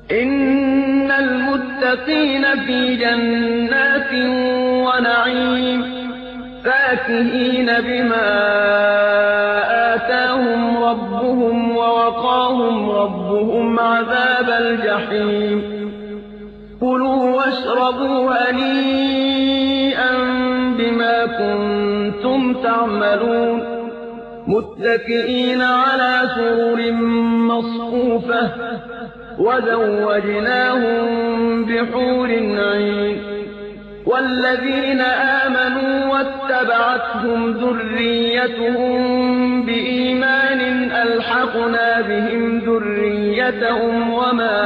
إن المتقين في جنات ونعيم فاكهين بما آتاهم ربهم ووقاهم ربهم عذاب الجحيم كلوا واشربوا هنيئا بما كنتم تعملون متكئين على سرر مصفوفة وزوجناهم بحور عين والذين آمنوا واتبعتهم ذريتهم بإيمان ألحقنا بهم ذريتهم وما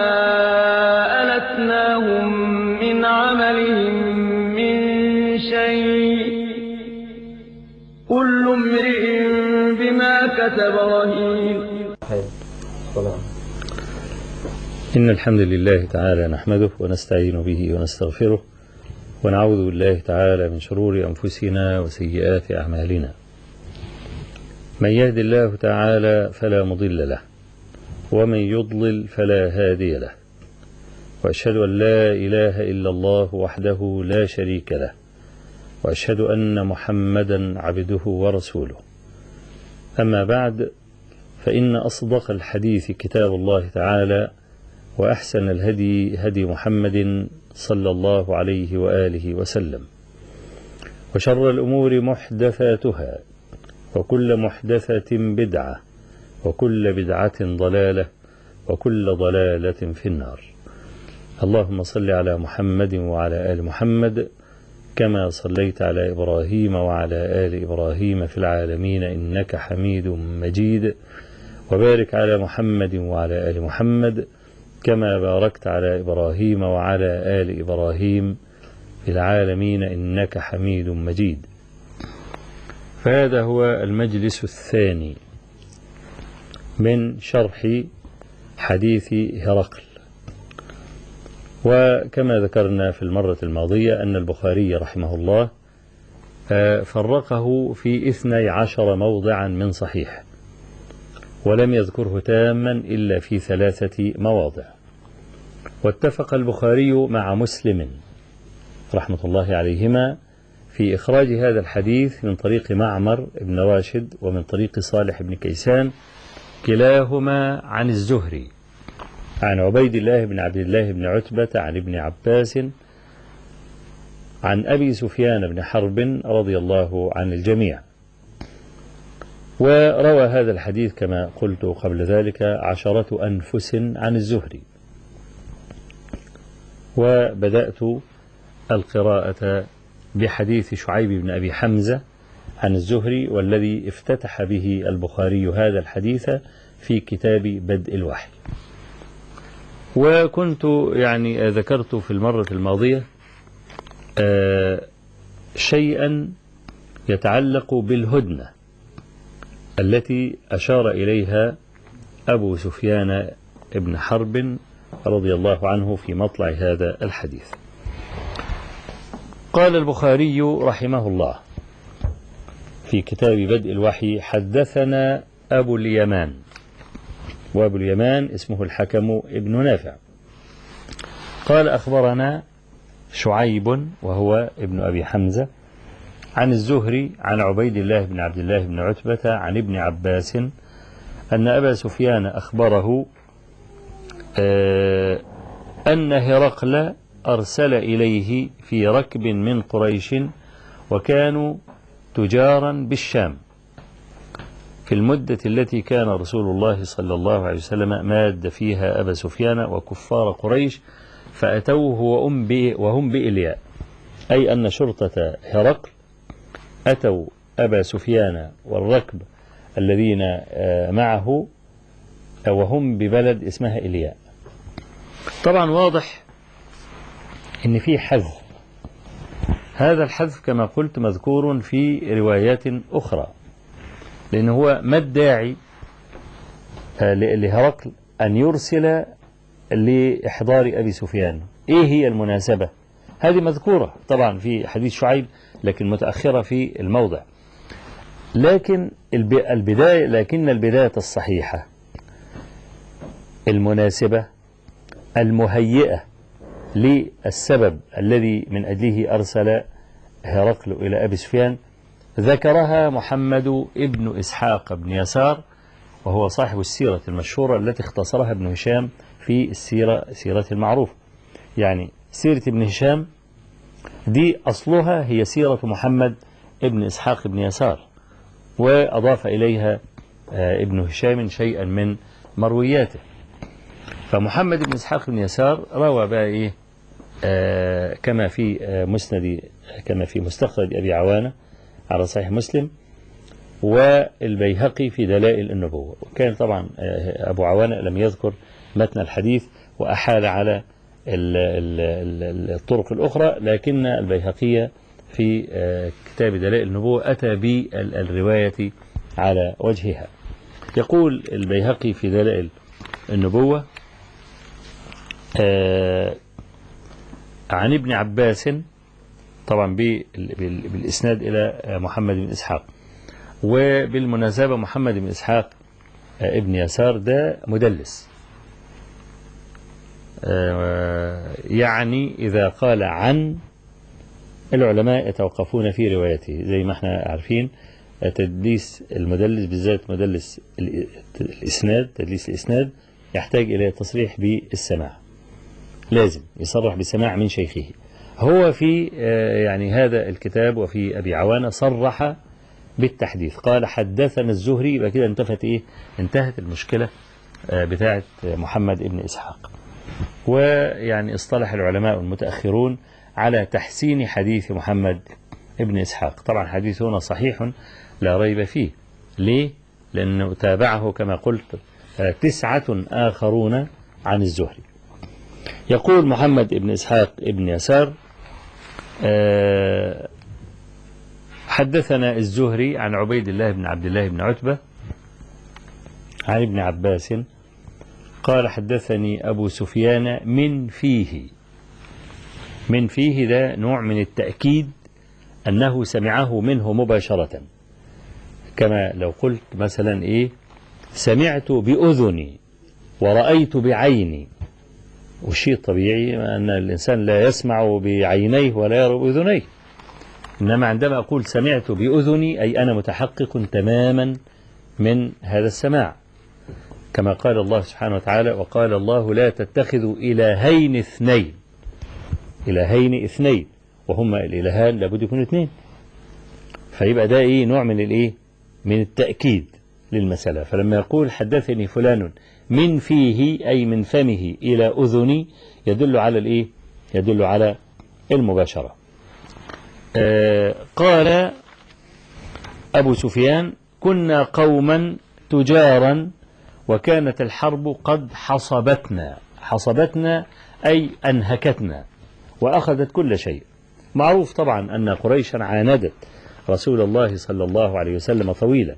ألتناهم من عملهم من شيء كل امرئ بما كتب رهين إن الحمد لله تعالى نحمده ونستعين به ونستغفره ونعوذ بالله تعالى من شرور أنفسنا وسيئات أعمالنا من يهد الله تعالى فلا مضل له ومن يضلل فلا هادي له وأشهد أن لا إله إلا الله وحده لا شريك له وأشهد أن محمدا عبده ورسوله أما بعد فإن أصدق الحديث كتاب الله تعالى وأحسن الهدي هدي محمد صلى الله عليه وآله وسلم وشر الأمور محدثاتها وكل محدثة بدعة وكل بدعة ضلالة وكل ضلالة في النار اللهم صل على محمد وعلى آل محمد كما صليت على إبراهيم وعلى آل إبراهيم في العالمين إنك حميد مجيد وبارك على محمد وعلى آل محمد كما باركت على إبراهيم وعلى آل إبراهيم في العالمين إنك حميد مجيد فهذا هو المجلس الثاني من شرح حديث هرقل وكما ذكرنا في المرة الماضية أن البخاري رحمه الله فرقه في اثني عشر موضعا من صحيح ولم يذكره تاما إلا في ثلاثة مواضع واتفق البخاري مع مسلم رحمة الله عليهما في إخراج هذا الحديث من طريق معمر بن راشد ومن طريق صالح بن كيسان كلاهما عن الزهري عن عبيد الله بن عبد الله بن عتبة عن ابن عباس عن أبي سفيان بن حرب رضي الله عن الجميع وروى هذا الحديث كما قلت قبل ذلك عشرة أنفس عن الزهري وبدأت القراءة بحديث شعيب بن أبي حمزة عن الزهري والذي افتتح به البخاري هذا الحديث في كتاب بدء الوحي وكنت يعني ذكرت في المرة الماضية شيئا يتعلق بالهدنة التي أشار إليها أبو سفيان بن حرب رضي الله عنه في مطلع هذا الحديث قال البخاري رحمه الله في كتاب بدء الوحي حدثنا أبو اليمان وأبو اليمان اسمه الحكم ابن نافع قال أخبرنا شعيب وهو ابن أبي حمزة عن الزهري عن عبيد الله بن عبد الله بن عتبة عن ابن عباس أن أبا سفيان أخبره أن هرقل أرسل إليه في ركب من قريش وكانوا تجارا بالشام في المدة التي كان رسول الله صلى الله عليه وسلم ماد فيها أبا سفيان وكفار قريش فأتوه وهم بإلياء أي أن شرطة هرقل أتوا أبا سفيان والركب الذين معه وهم ببلد اسمها إلياء طبعا واضح ان في حذف هذا الحذف كما قلت مذكور في روايات أخرى لأن هو ما الداعي لهرقل أن يرسل لإحضار أبي سفيان إيه هي المناسبة هذه مذكورة طبعا في حديث شعيب لكن متأخرة في الموضع لكن البداية لكن البداية الصحيحة المناسبة المهيئة للسبب الذي من أجله أرسل هرقل إلى أبي سفيان ذكرها محمد ابن إسحاق بن يسار وهو صاحب السيرة المشهورة التي اختصرها ابن هشام في السيرة سيرة المعروف يعني سيرة ابن هشام دي أصلها هي سيرة محمد ابن إسحاق بن يسار وأضاف إليها ابن هشام شيئا من مروياته فمحمد بن إسحاق بن يسار روى بقى إيه آه كما في آه مسند كما في مستخرج أبي عوانة على صحيح مسلم والبيهقي في دلائل النبوة وكان طبعا آه أبو عوانة لم يذكر متن الحديث وأحال على ال ال الطرق الأخرى لكن البيهقية في كتاب دلائل النبوة أتى بالرواية على وجهها يقول البيهقي في دلائل النبوة عن ابن عباس طبعا بالإسناد إلى محمد بن إسحاق وبالمناسبة محمد بن إسحاق ابن يسار ده مدلس يعني إذا قال عن العلماء يتوقفون في روايته زي ما احنا عارفين تدليس المدلس بالذات مدلس الإسناد تدليس الإسناد يحتاج إلى تصريح بالسماع لازم يصرح بسماع من شيخه هو في يعني هذا الكتاب وفي أبي عوانة صرح بالتحديث قال حدثنا الزهري يبقى كده انتفت إيه انتهت المشكلة بتاعة محمد ابن إسحاق ويعني اصطلح العلماء المتأخرون على تحسين حديث محمد ابن إسحاق طبعا حديثنا صحيح لا ريب فيه ليه؟ لأنه تابعه كما قلت تسعة آخرون عن الزهري يقول محمد ابن إسحاق ابن يسار حدثنا الزهري عن عبيد الله بن عبد الله بن عتبة عن ابن عباس قال حدثني أبو سفيان من فيه من فيه ده نوع من التأكيد أنه سمعه منه مباشرة كما لو قلت مثلا إيه سمعت بأذني ورأيت بعيني والشيء الطبيعي أن الإنسان لا يسمع بعينيه ولا يرى بأذنيه إنما عندما أقول سمعت بأذني أي أنا متحقق تماما من هذا السماع كما قال الله سبحانه وتعالى وقال الله لا تتخذوا إلهين اثنين إلهين اثنين وهما الإلهان لابد يكونوا اثنين فيبقى ده إيه نوع من الإيه من التأكيد للمسألة فلما يقول حدثني فلان من فيه أي من فمه إلى أذني يدل على الإيه يدل على المباشرة آه قال أبو سفيان كنا قوما تجارا وكانت الحرب قد حصبتنا حصبتنا أي أنهكتنا وأخذت كل شيء معروف طبعا أن قريشا عاندت رسول الله صلى الله عليه وسلم طويلا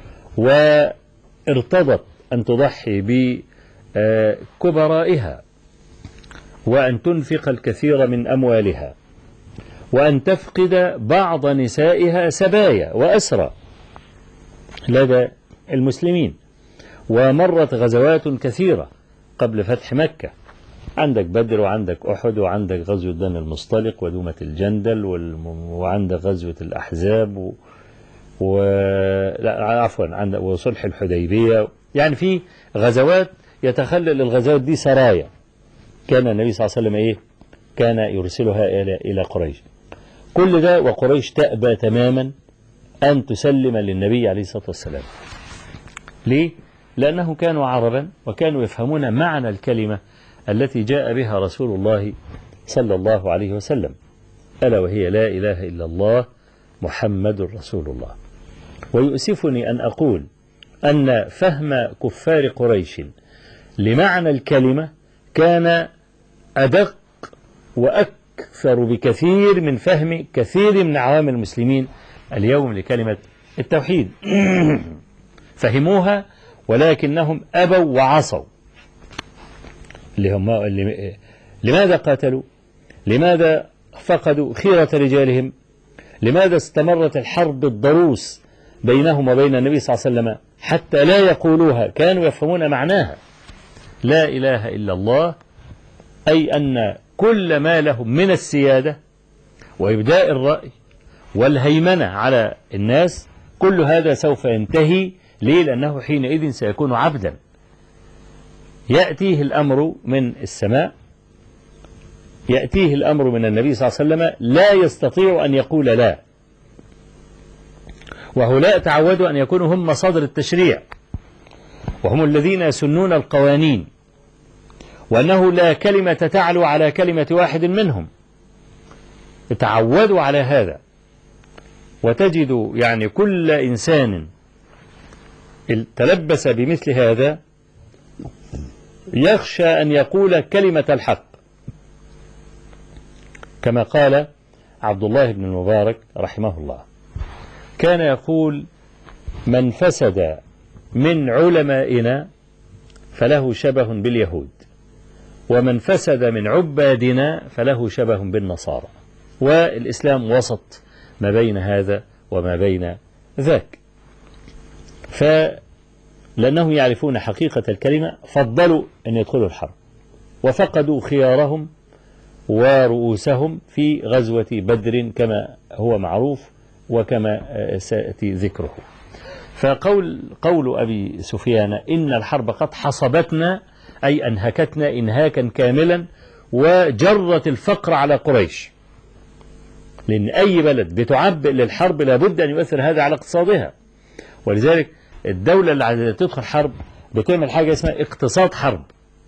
وارتضت أن تضحي بكبرائها وأن تنفق الكثير من أموالها وأن تفقد بعض نسائها سبايا وأسرى لدى المسلمين ومرت غزوات كثيرة قبل فتح مكة عندك بدر وعندك أحد وعندك غزوة بني المصطلق ودومة الجندل والم... وعندك غزوة الأحزاب و... و... لا عفوا عندك وصلح الحديبية يعني في غزوات يتخلل الغزوات دي سرايا كان النبي صلى الله عليه وسلم إيه كان يرسلها إلى إلى قريش كل ده وقريش تأبى تماما أن تسلم للنبي عليه الصلاة والسلام ليه؟ لأنهم كانوا عربا وكانوا يفهمون معنى الكلمة التي جاء بها رسول الله صلى الله عليه وسلم ألا وهي لا إله إلا الله محمد رسول الله ويؤسفني أن أقول أن فهم كفار قريش لمعنى الكلمة كان أدق وأكثر بكثير من فهم كثير من عوام المسلمين اليوم لكلمة التوحيد فهموها ولكنهم أبوا وعصوا اللي هم اللي لماذا قاتلوا لماذا فقدوا خيرة رجالهم لماذا استمرت الحرب الضروس بينهم وبين النبي صلى الله عليه وسلم حتى لا يقولوها كانوا يفهمون معناها لا إله إلا الله أي أن كل ما لهم من السيادة وإبداء الرأي والهيمنة على الناس كل هذا سوف ينتهي ليه لأنه حينئذ سيكون عبدا يأتيه الأمر من السماء يأتيه الأمر من النبي صلى الله عليه وسلم لا يستطيع أن يقول لا وهؤلاء تعودوا أن يكونوا هم مصادر التشريع وهم الذين يسنون القوانين وأنه لا كلمة تعلو على كلمة واحد منهم تعودوا على هذا وتجد يعني كل إنسان تلبس بمثل هذا يخشى أن يقول كلمة الحق كما قال عبد الله بن المبارك رحمه الله كان يقول من فسد من علمائنا فله شبه باليهود ومن فسد من عبادنا فله شبه بالنصارى والإسلام وسط ما بين هذا وما بين ذاك فلأنهم يعرفون حقيقة الكلمة فضلوا أن يدخلوا الحرب وفقدوا خيارهم ورؤوسهم في غزوة بدر كما هو معروف وكما سيأتي ذكره فقول قول أبي سفيان إن الحرب قد حصبتنا أي أنهكتنا إنهاكا كاملا وجرت الفقر على قريش لأن أي بلد بتعبئ للحرب لابد أن يؤثر هذا على اقتصادها ولذلك الدولة اللي تدخل حرب بتعمل حاجة اسمها اقتصاد حرب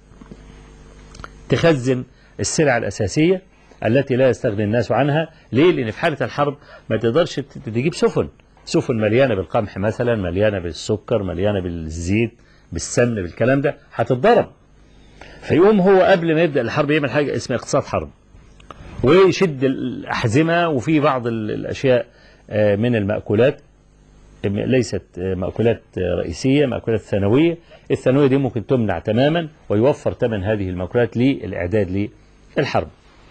تخزن السلع الأساسية التي لا يستغني الناس عنها ليه؟ لأن في حالة الحرب ما تقدرش تجيب سفن سفن مليانة بالقمح مثلا مليانة بالسكر مليانة بالزيت بالسمن بالكلام ده هتتضرب فيقوم هو قبل ما يبدأ الحرب يعمل حاجة اسمها اقتصاد حرب ويشد الأحزمة وفي بعض الأشياء من المأكولات ليست مأكولات رئيسية مأكولات ثانوية الثانوية دي ممكن تمنع تماما ويوفر ثمن هذه المأكولات للإعداد للحرب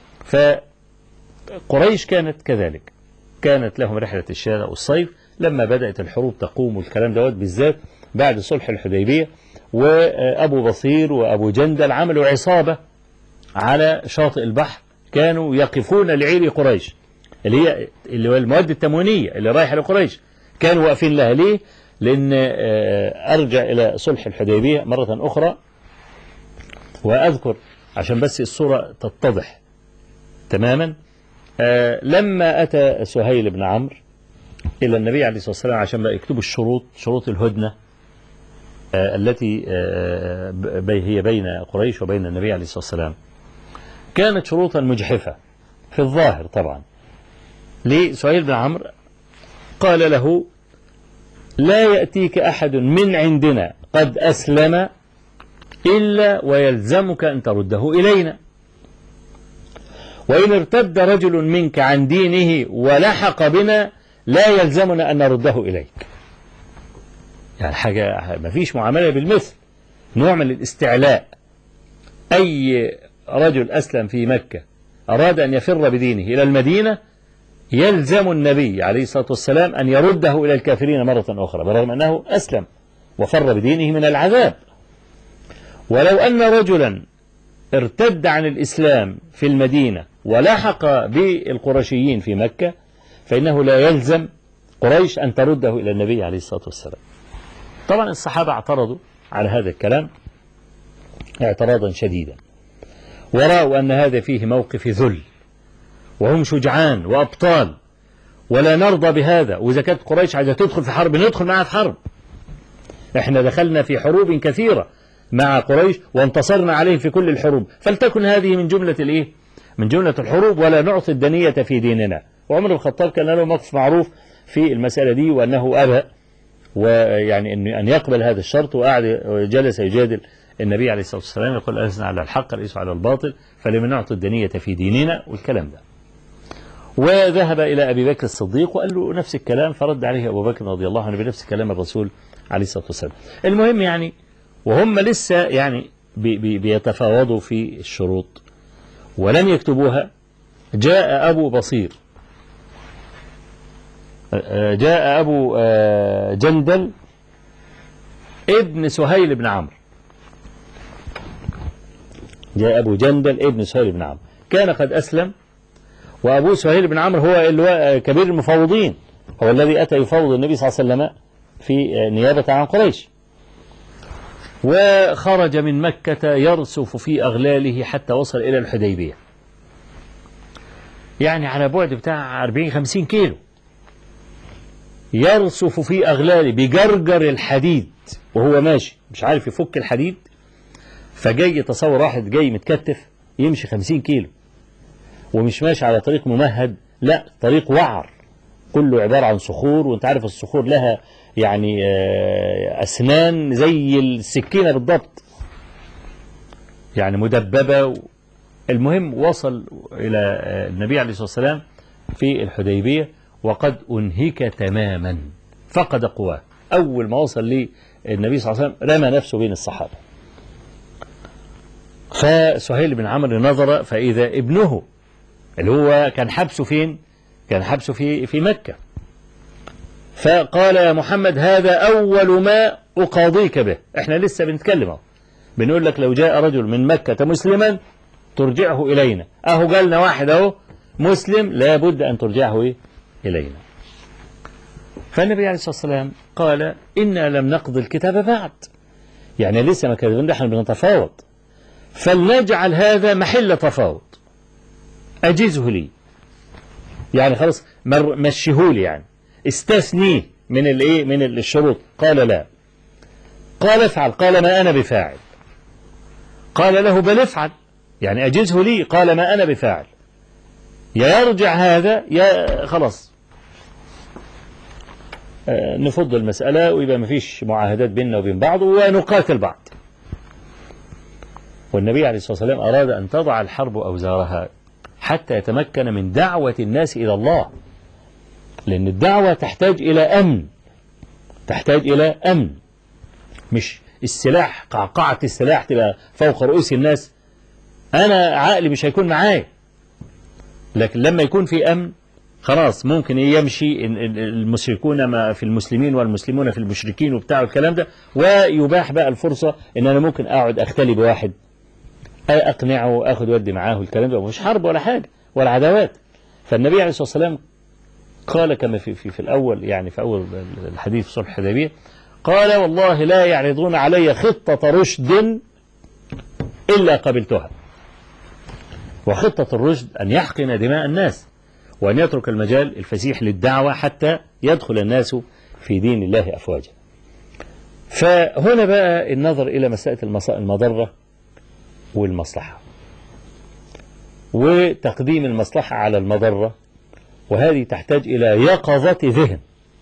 فقريش كانت كذلك كانت لهم رحلة الشتاء والصيف لما بدأت الحروب تقوم والكلام دوت بالذات بعد صلح الحديبية وأبو بصير وأبو جندل عملوا عصابة على شاطئ البحر كانوا يقفون لعير قريش اللي هي اللي هو المواد التموينية اللي رايحة لقريش كانوا واقفين لها ليه؟ لأن أرجع إلى صلح الحديبية مرة أخرى وأذكر عشان بس الصورة تتضح تماما لما أتى سهيل بن عمرو إلى النبي عليه الصلاة والسلام عشان بقى يكتبوا الشروط شروط الهدنة التي هي بين قريش وبين النبي عليه الصلاة والسلام كانت شروطا مجحفة في الظاهر طبعا لسهيل بن عمرو قال له لا يأتيك أحد من عندنا قد أسلم إلا ويلزمك أن ترده إلينا وإن ارتد رجل منك عن دينه ولحق بنا لا يلزمنا أن نرده إليك يعني حاجة ما فيش معاملة بالمثل نوع من الاستعلاء أي رجل أسلم في مكة أراد أن يفر بدينه إلى المدينة يلزم النبي عليه الصلاة والسلام أن يرده إلى الكافرين مرة أخرى برغم أنه أسلم وفر بدينه من العذاب ولو أن رجلا ارتد عن الإسلام في المدينة ولحق بالقرشيين في مكة فإنه لا يلزم قريش أن ترده إلى النبي عليه الصلاة والسلام طبعا الصحابة اعترضوا على هذا الكلام اعتراضا شديدا ورأوا أن هذا فيه موقف ذل وهم شجعان وأبطال ولا نرضى بهذا وإذا كانت قريش عايزة تدخل في حرب ندخل معها في حرب احنا دخلنا في حروب كثيرة مع قريش وانتصرنا عليهم في كل الحروب فلتكن هذه من جملة الايه من جملة الحروب ولا نعطي الدنية في ديننا وعمر بن الخطاب كان له موقف معروف في المسألة دي وأنه أبى ويعني أن يقبل هذا الشرط وقعد وجلس يجادل النبي عليه الصلاة والسلام يقول ألسنا على الحق ليس على الباطل فلم نعطي الدنية في ديننا والكلام ده وذهب إلى أبي بكر الصديق وقال له نفس الكلام فرد عليه أبو بكر رضي الله عنه بنفس كلام الرسول عليه الصلاة والسلام المهم يعني وهم لسه يعني بي بي بيتفاوضوا في الشروط ولم يكتبوها جاء أبو بصير جاء أبو جندل ابن سهيل بن عمرو جاء أبو جندل ابن سهيل بن عمرو كان قد أسلم وأبو سهيل بن عمرو هو اللي هو كبير المفوضين هو الذي أتى يفوض النبي صلى الله عليه وسلم في نيابة عن قريش وخرج من مكة يرسف في أغلاله حتى وصل إلى الحديبية يعني على بعد بتاع 40-50 كيلو يرسف في أغلاله بجرجر الحديد وهو ماشي مش عارف يفك الحديد فجاي يتصور واحد جاي متكتف يمشي 50 كيلو ومش ماشي على طريق ممهد لا طريق وعر كله عبارة عن صخور وانت عارف الصخور لها يعني أسنان زي السكينة بالضبط يعني مدببة المهم وصل إلى النبي عليه الصلاة والسلام في الحديبية وقد أنهك تماما فقد قواه أول ما وصل للنبي صلى الله عليه وسلم رمى نفسه بين الصحابة فسهيل بن عمرو نظر فإذا ابنه اللي هو كان حبسه فين كان حبسه في في مكة فقال يا محمد هذا أول ما أقاضيك به احنا لسه بنتكلم بنقول لك لو جاء رجل من مكة مسلما ترجعه إلينا أهو قالنا واحد أهو مسلم لابد أن ترجعه إيه؟ إلينا فالنبي عليه الصلاة والسلام قال إنا لم نقض الكتاب بعد يعني لسه ما كذبنا احنا بنتفاوض فلنجعل هذا محل تفاوض أجزه لي يعني خلاص مشيهولي يعني استثنيه من الايه من الشروط قال لا قال افعل قال ما انا بفاعل قال له بل افعل يعني اجزه لي قال ما انا بفاعل يا يرجع هذا يا خلاص آه نفض المسألة ويبقى ما فيش معاهدات بيننا وبين بعض ونقاتل بعض والنبي عليه الصلاة والسلام أراد أن تضع الحرب أوزارها حتى يتمكن من دعوة الناس إلى الله لأن الدعوة تحتاج إلى أمن تحتاج إلى أمن مش السلاح قعقعة السلاح تبقى فوق رؤوس الناس أنا عقلي مش هيكون معايا لكن لما يكون في أمن خلاص ممكن يمشي المشركون ما في المسلمين والمسلمون في المشركين وبتاع الكلام ده ويباح بقى الفرصة ان انا ممكن اقعد اختلي بواحد اقنعه اخد ودي معاه الكلام ده مش حرب ولا حاجة ولا عداوات فالنبي عليه الصلاة والسلام قال كما في, في, في الأول يعني في أول الحديث في صلح الحديبية قال والله لا يعرضون علي خطة رشد إلا قبلتها وخطة الرشد أن يحقن دماء الناس وأن يترك المجال الفسيح للدعوة حتى يدخل الناس في دين الله أفواجا فهنا بقى النظر إلى مسألة المضرة والمصلحة وتقديم المصلحة على المضرة وهذه تحتاج إلى يقظة ذهن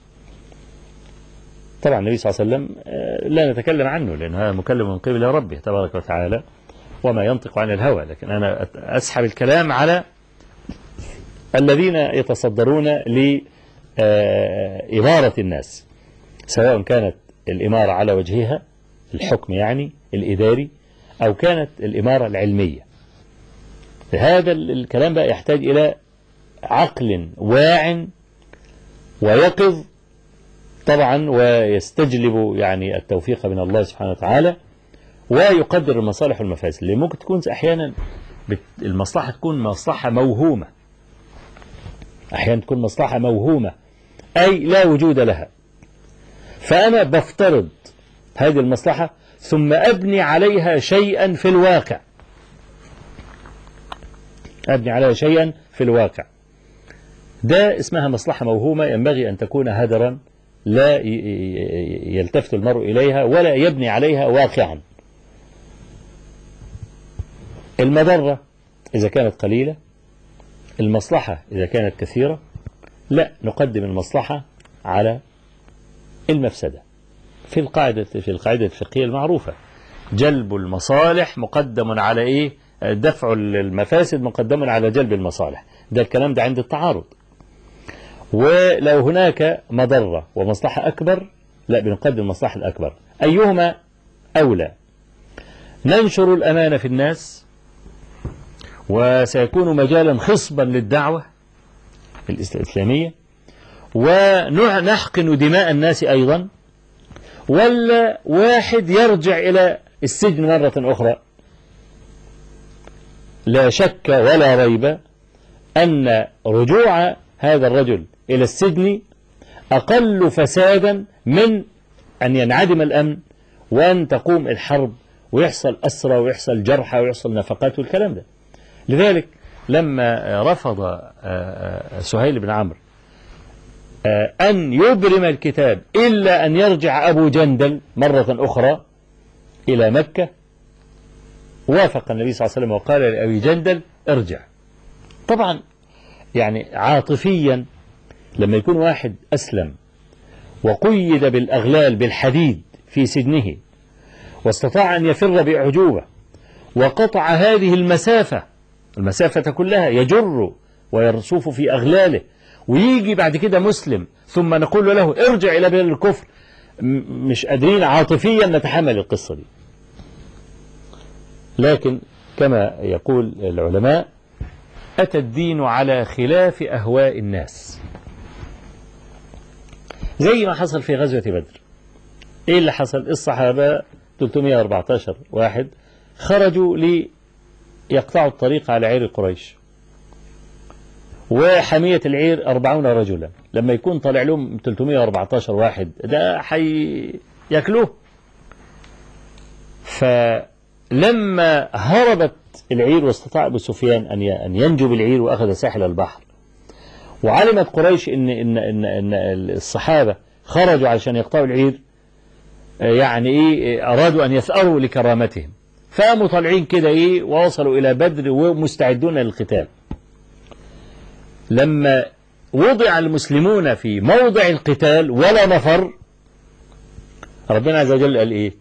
طبعا النبي صلى الله عليه وسلم لا نتكلم عنه لأنه هذا مكلم من قبل ربه تبارك وتعالى وما ينطق عن الهوى لكن أنا أسحب الكلام على الذين يتصدرون لإمارة الناس سواء كانت الإمارة على وجهها الحكم يعني الإداري أو كانت الإمارة العلمية هذا الكلام بقى يحتاج إلى عقل واع ويقظ طبعا ويستجلب يعني التوفيق من الله سبحانه وتعالى ويقدر المصالح والمفاسد اللي ممكن تكون أحيانا المصلحة تكون مصلحة موهومة أحيانا تكون مصلحة موهومة أي لا وجود لها فأنا بفترض هذه المصلحة ثم أبني عليها شيئا في الواقع أبني عليها شيئا في الواقع ده اسمها مصلحة موهومة ينبغي أن تكون هدرا لا يلتفت المرء إليها ولا يبني عليها واقعا المضرة إذا كانت قليلة المصلحة إذا كانت كثيرة لا نقدم المصلحة على المفسدة في القاعدة في القاعدة الفقهية المعروفة جلب المصالح مقدم على إيه دفع المفاسد مقدم على جلب المصالح ده الكلام ده عند التعارض ولو هناك مضرة ومصلحة أكبر لا بنقدم المصلحة الأكبر أيهما أولى ننشر الأمانة في الناس وسيكون مجالا خصبا للدعوة الإسلامية ونحقن دماء الناس أيضا ولا واحد يرجع إلى السجن مرة أخرى لا شك ولا ريب أن رجوع هذا الرجل إلى السجن أقل فسادا من أن ينعدم الأمن وأن تقوم الحرب ويحصل أسرى ويحصل جرحى ويحصل نفقات والكلام ده لذلك لما رفض سهيل بن عمرو أن يبرم الكتاب إلا أن يرجع أبو جندل مرة أخرى إلى مكة وافق النبي صلى الله عليه وسلم وقال لأبي جندل ارجع طبعا يعني عاطفيا لما يكون واحد أسلم وقيد بالأغلال بالحديد في سجنه واستطاع أن يفر بأعجوبة وقطع هذه المسافة المسافة كلها يجر ويرسوف في أغلاله ويجي بعد كده مسلم ثم نقول له ارجع إلى بلاد الكفر مش قادرين عاطفيا نتحمل القصة دي لكن كما يقول العلماء أتى الدين على خلاف أهواء الناس زي ما حصل في غزوة بدر إيه اللي حصل الصحابة 314 واحد خرجوا ليقطعوا الطريق على عير قريش وحمية العير أربعون رجلا لما يكون طالع لهم 314 واحد ده حي ياكلوه فلما هربت العير واستطاع أبو سفيان أن ينجو بالعير وأخذ ساحل البحر وعلمت قريش إن, إن, إن, إن الصحابة خرجوا علشان يقطعوا العير يعني إيه أرادوا أن يثأروا لكرامتهم فقاموا طالعين كده إيه ووصلوا إلى بدر ومستعدون للقتال لما وضع المسلمون في موضع القتال ولا مفر ربنا عز وجل قال إيه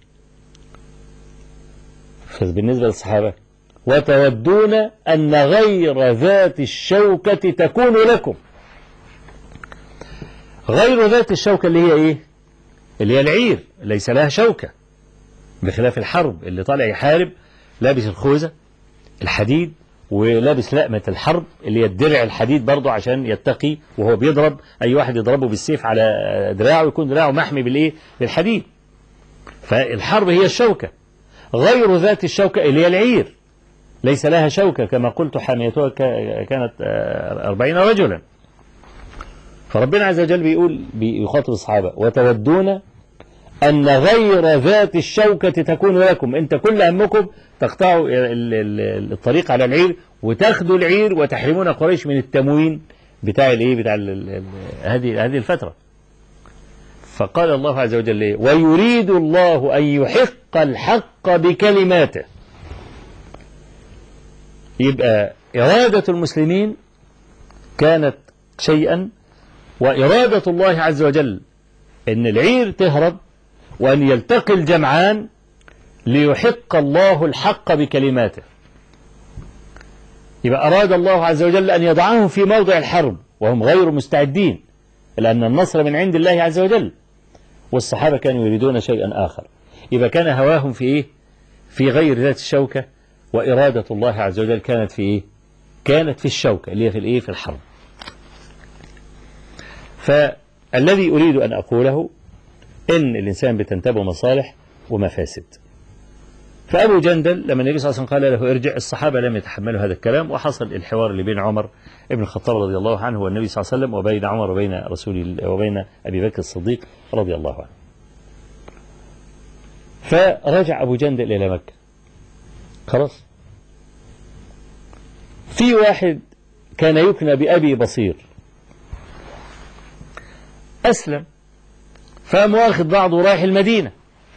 بالنسبة للصحابة وتودون أن غير ذات الشوكة تكون لكم غير ذات الشوكة اللي هي إيه اللي هي العير ليس لها شوكة بخلاف الحرب اللي طالع يحارب لابس الخوذة الحديد ولابس لقمة الحرب اللي هي الدرع الحديد برضه عشان يتقي وهو بيضرب أي واحد يضربه بالسيف على دراعه يكون دراعه محمي بالإيه بالحديد فالحرب هي الشوكة غير ذات الشوكة اللي هي العير ليس لها شوكة كما قلت حاميتها كانت أربعين رجلا فربنا عز وجل بيقول بيخاطب الصحابة وتودون أن غير ذات الشوكة تكون لكم أنت كل همكم تقطعوا الطريق على العير وتاخدوا العير وتحرمون قريش من التموين بتاع الايه بتاع هذه هذه الفترة فقال الله عز وجل إيه؟ ويريد الله أن يحق الحق بكلماته يبقى إرادة المسلمين كانت شيئا وإرادة الله عز وجل أن العير تهرب وأن يلتقي الجمعان ليحق الله الحق بكلماته يبقى أراد الله عز وجل أن يضعهم في موضع الحرب وهم غير مستعدين لأن النصر من عند الله عز وجل والصحابة كانوا يريدون شيئا آخر يبقى كان هواهم في إيه في غير ذات الشوكة وإرادة الله عز وجل كانت في إيه كانت في الشوكة اللي هي في الإيه في الحرب فالذي أريد أن أقوله إن الإنسان بتنتابه مصالح ومفاسد فأبو جندل لما النبي صلى الله عليه وسلم قال له ارجع الصحابة لم يتحملوا هذا الكلام وحصل الحوار اللي بين عمر ابن الخطاب رضي الله عنه والنبي صلى الله عليه وسلم وبين عمر وبين رسول وبين أبي بكر الصديق رضي الله عنه فرجع أبو جندل إلى مكة خلاص في واحد كان يكنى بأبي بصير أسلم فقام واخد بعضه رايح المدينة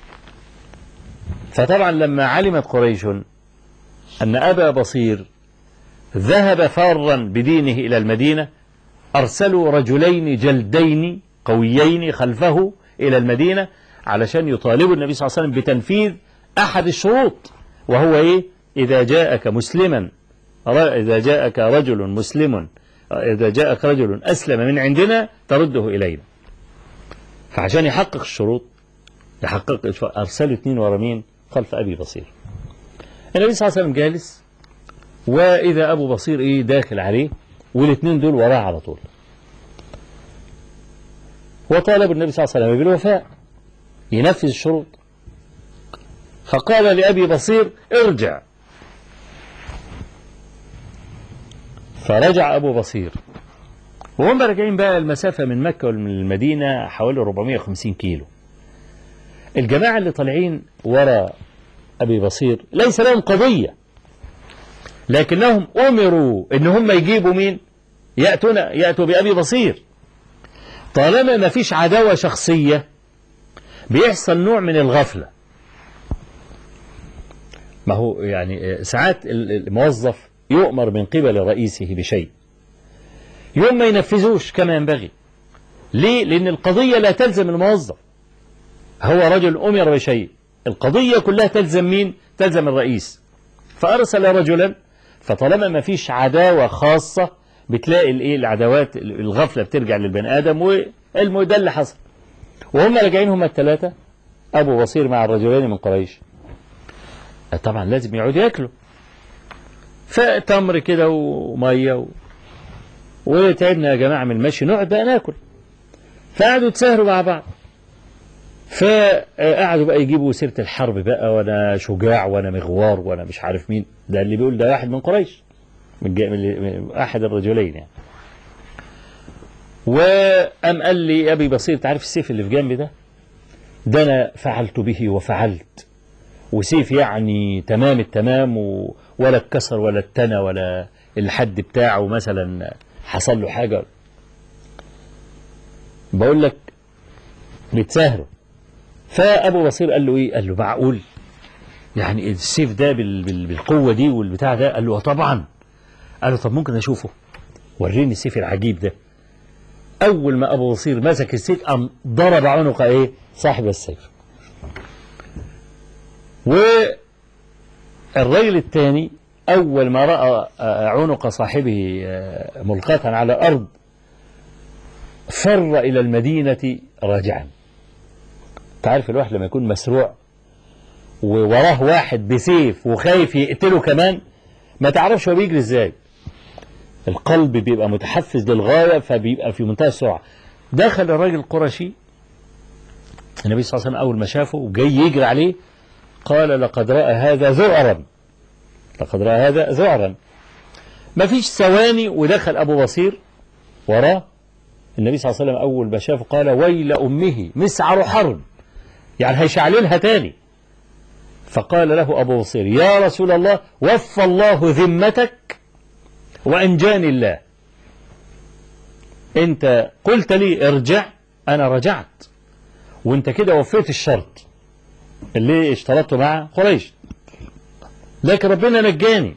فطبعا لما علمت قريش أن أبا بصير ذهب فارا بدينه إلى المدينة أرسلوا رجلين جلدين قويين خلفه إلى المدينة علشان يطالبوا النبي صلى الله عليه وسلم بتنفيذ أحد الشروط وهو إيه إذا جاءك مسلما إذا جاءك رجل مسلم إذا جاءك رجل أسلم من عندنا ترده إلينا فعشان يحقق الشروط يحقق أرسلوا اثنين ورا مين خلف أبي بصير النبي صلى الله عليه وسلم جالس وإذا أبو بصير إيه داخل عليه والاثنين دول وراه على طول وطالب النبي صلى الله عليه وسلم بالوفاء ينفذ الشروط فقال لأبي بصير ارجع فرجع أبو بصير وهم راجعين بقى المسافة من مكة ومن المدينة حوالي 450 كيلو الجماعة اللي طالعين ورا أبي بصير ليس لهم قضية لكنهم أمروا إن هم يجيبوا مين يأتون يأتوا بأبي بصير طالما ما فيش عداوة شخصية بيحصل نوع من الغفلة ما هو يعني ساعات الموظف يؤمر من قبل رئيسه بشيء يوم ما ينفذوش كما ينبغي ليه؟ لأن القضية لا تلزم الموظف هو رجل أمر بشيء القضية كلها تلزم مين؟ تلزم الرئيس فأرسل رجلا فطالما ما فيش عداوة خاصة بتلاقي الايه العداوات الغفلة بترجع للبني آدم والمو ده اللي حصل وهم راجعين هم الثلاثة أبو بصير مع الرجلين من قريش طبعا لازم يقعدوا ياكلوا فتمر كده ومية و... وتعبنا يا جماعة من المشي نقعد بقى ناكل فقعدوا يتساهروا مع بعض فقعدوا بقى يجيبوا سيرة الحرب بقى وانا شجاع وانا مغوار وانا مش عارف مين ده اللي بيقول ده واحد من قريش من, جا... من احد الرجلين يعني وأم قال لي أبي بصير تعرف السيف اللي في جنبي ده ده أنا فعلت به وفعلت وسيف يعني تمام التمام و... ولا اتكسر ولا اتنى ولا الحد بتاعه مثلا حصل له حاجة بقول لك بيتساهروا فأبو بصير قال له إيه قال له معقول يعني السيف ده بال... بال... بالقوة دي والبتاع ده قال له طبعا قال له طب ممكن أشوفه وريني السيف العجيب ده أول ما أبو بصير مسك السيف قام ضرب عنق إيه صاحب السيف والرجل الثاني أول ما رأى عنق صاحبه ملقاة على الأرض فر إلى المدينة راجعا تعرف الواحد لما يكون مسروع ووراه واحد بسيف وخايف يقتله كمان ما تعرفش هو بيجري ازاي القلب بيبقى متحفز للغاية فبيبقى في منتهى السرعة دخل الراجل القرشي النبي صلى الله عليه وسلم أول ما شافه وجاي يجري عليه قال لقد رأى هذا ذعرا لقد رأى هذا ذعرا ما فيش ثواني ودخل أبو بصير وراه النبي صلى الله عليه وسلم أول ما شافه قال ويل أمه مسعر حرب يعني هيشعللها تاني فقال له أبو بصير يا رسول الله وفى الله ذمتك وأنجاني الله أنت قلت لي ارجع أنا رجعت وأنت كده وفيت الشرط اللي اشترطته مع قريش لكن ربنا نجاني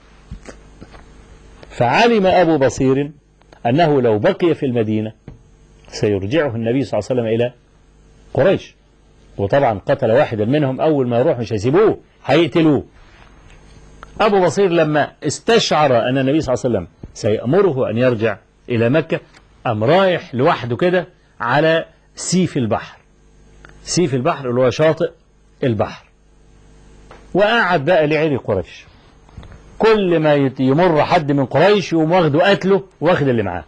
فعلم أبو بصير أنه لو بقي في المدينة سيرجعه النبي صلى الله عليه وسلم إلى قريش وطبعا قتل واحدا منهم أول ما يروح مش هيسيبوه هيقتلوه أبو بصير لما استشعر أن النبي صلى الله عليه وسلم سيأمره أن يرجع إلى مكة أم رايح لوحده كده على سيف البحر سيف البحر اللي هو شاطئ البحر وقعد بقى لعير قريش كل ما يمر حد من قريش يقوم واخده قتله واخد اللي معاه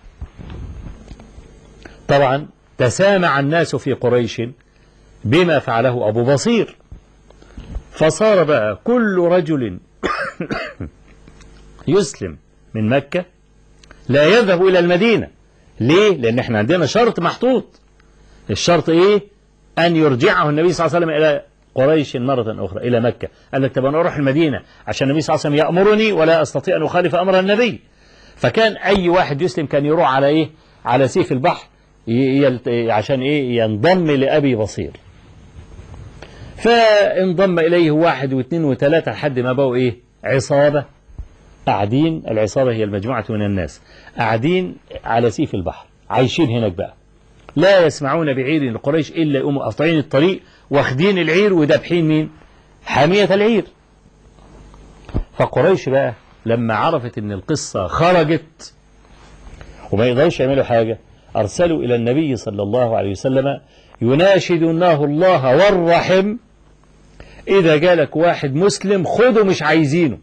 طبعا تسامع الناس في قريش بما فعله أبو بصير فصار بقى كل رجل يسلم من مكة لا يذهب إلى المدينة ليه؟ لأن احنا عندنا شرط محطوط الشرط إيه؟ أن يرجعه النبي صلى الله عليه وسلم إلى قريش مرة أخرى إلى مكة قال لك طب أنا أروح المدينة عشان النبي صلى الله عليه وسلم يأمرني ولا أستطيع أن أخالف أمر النبي فكان أي واحد يسلم كان يروح على إيه على سيف البحر عشان إيه ينضم لأبي بصير فانضم إليه واحد واثنين وثلاثة لحد ما بقوا إيه عصابة قاعدين العصابة هي المجموعة من الناس قاعدين على سيف البحر عايشين هناك بقى لا يسمعون بعير لقريش إلا يقوموا قاطعين الطريق واخدين العير ودابحين مين حامية العير فقريش بقى لما عرفت ان القصة خرجت وما يقدرش يعملوا حاجة أرسلوا إلى النبي صلى الله عليه وسلم يناشدونه الله والرحم إذا جالك واحد مسلم خده مش عايزينه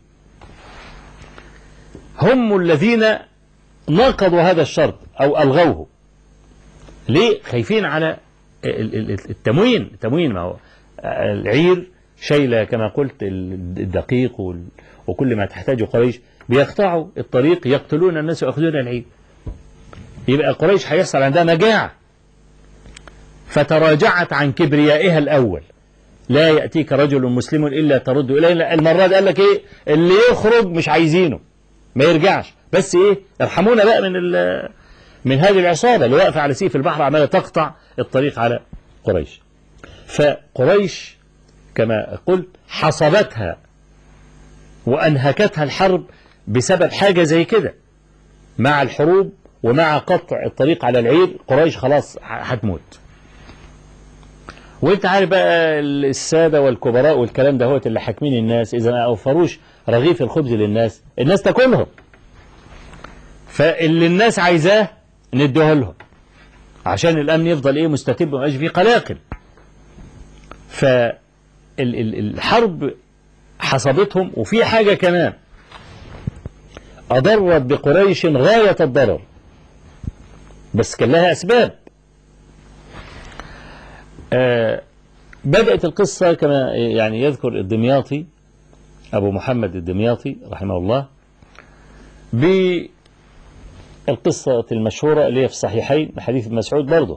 هم الذين نقضوا هذا الشرط أو ألغوه ليه خايفين على التموين التموين ما هو العير شايلة كما قلت الدقيق وكل ما تحتاجه قريش بيقطعوا الطريق يقتلون الناس ويأخذون العيد يبقى قريش هيحصل عندها مجاعة فتراجعت عن كبريائها الأول لا يأتيك رجل مسلم إلا ترد إليه المرة دي قال لك إيه اللي يخرج مش عايزينه ما يرجعش بس إيه ارحمونا بقى من من هذه العصابة اللي واقفة على سيف البحر عمالة تقطع الطريق على قريش فقريش كما قلت حصبتها وأنهكتها الحرب بسبب حاجة زي كده مع الحروب ومع قطع الطريق على العير قريش خلاص هتموت وانت عارف بقى السادة والكبراء والكلام ده هو اللي حاكمين الناس إذا ما أوفروش رغيف الخبز للناس الناس تاكلهم فاللي الناس عايزاه نديه لهم عشان الأمن يفضل إيه مستتب وما فيه قلاقل فالحرب حصبتهم وفي حاجة كمان أضرت بقريش غاية الضرر بس كان لها أسباب آه بدأت القصة كما يعني يذكر الدمياطي أبو محمد الدمياطي رحمه الله بالقصة المشهورة اللي هي في الصحيحين حديث مسعود برضه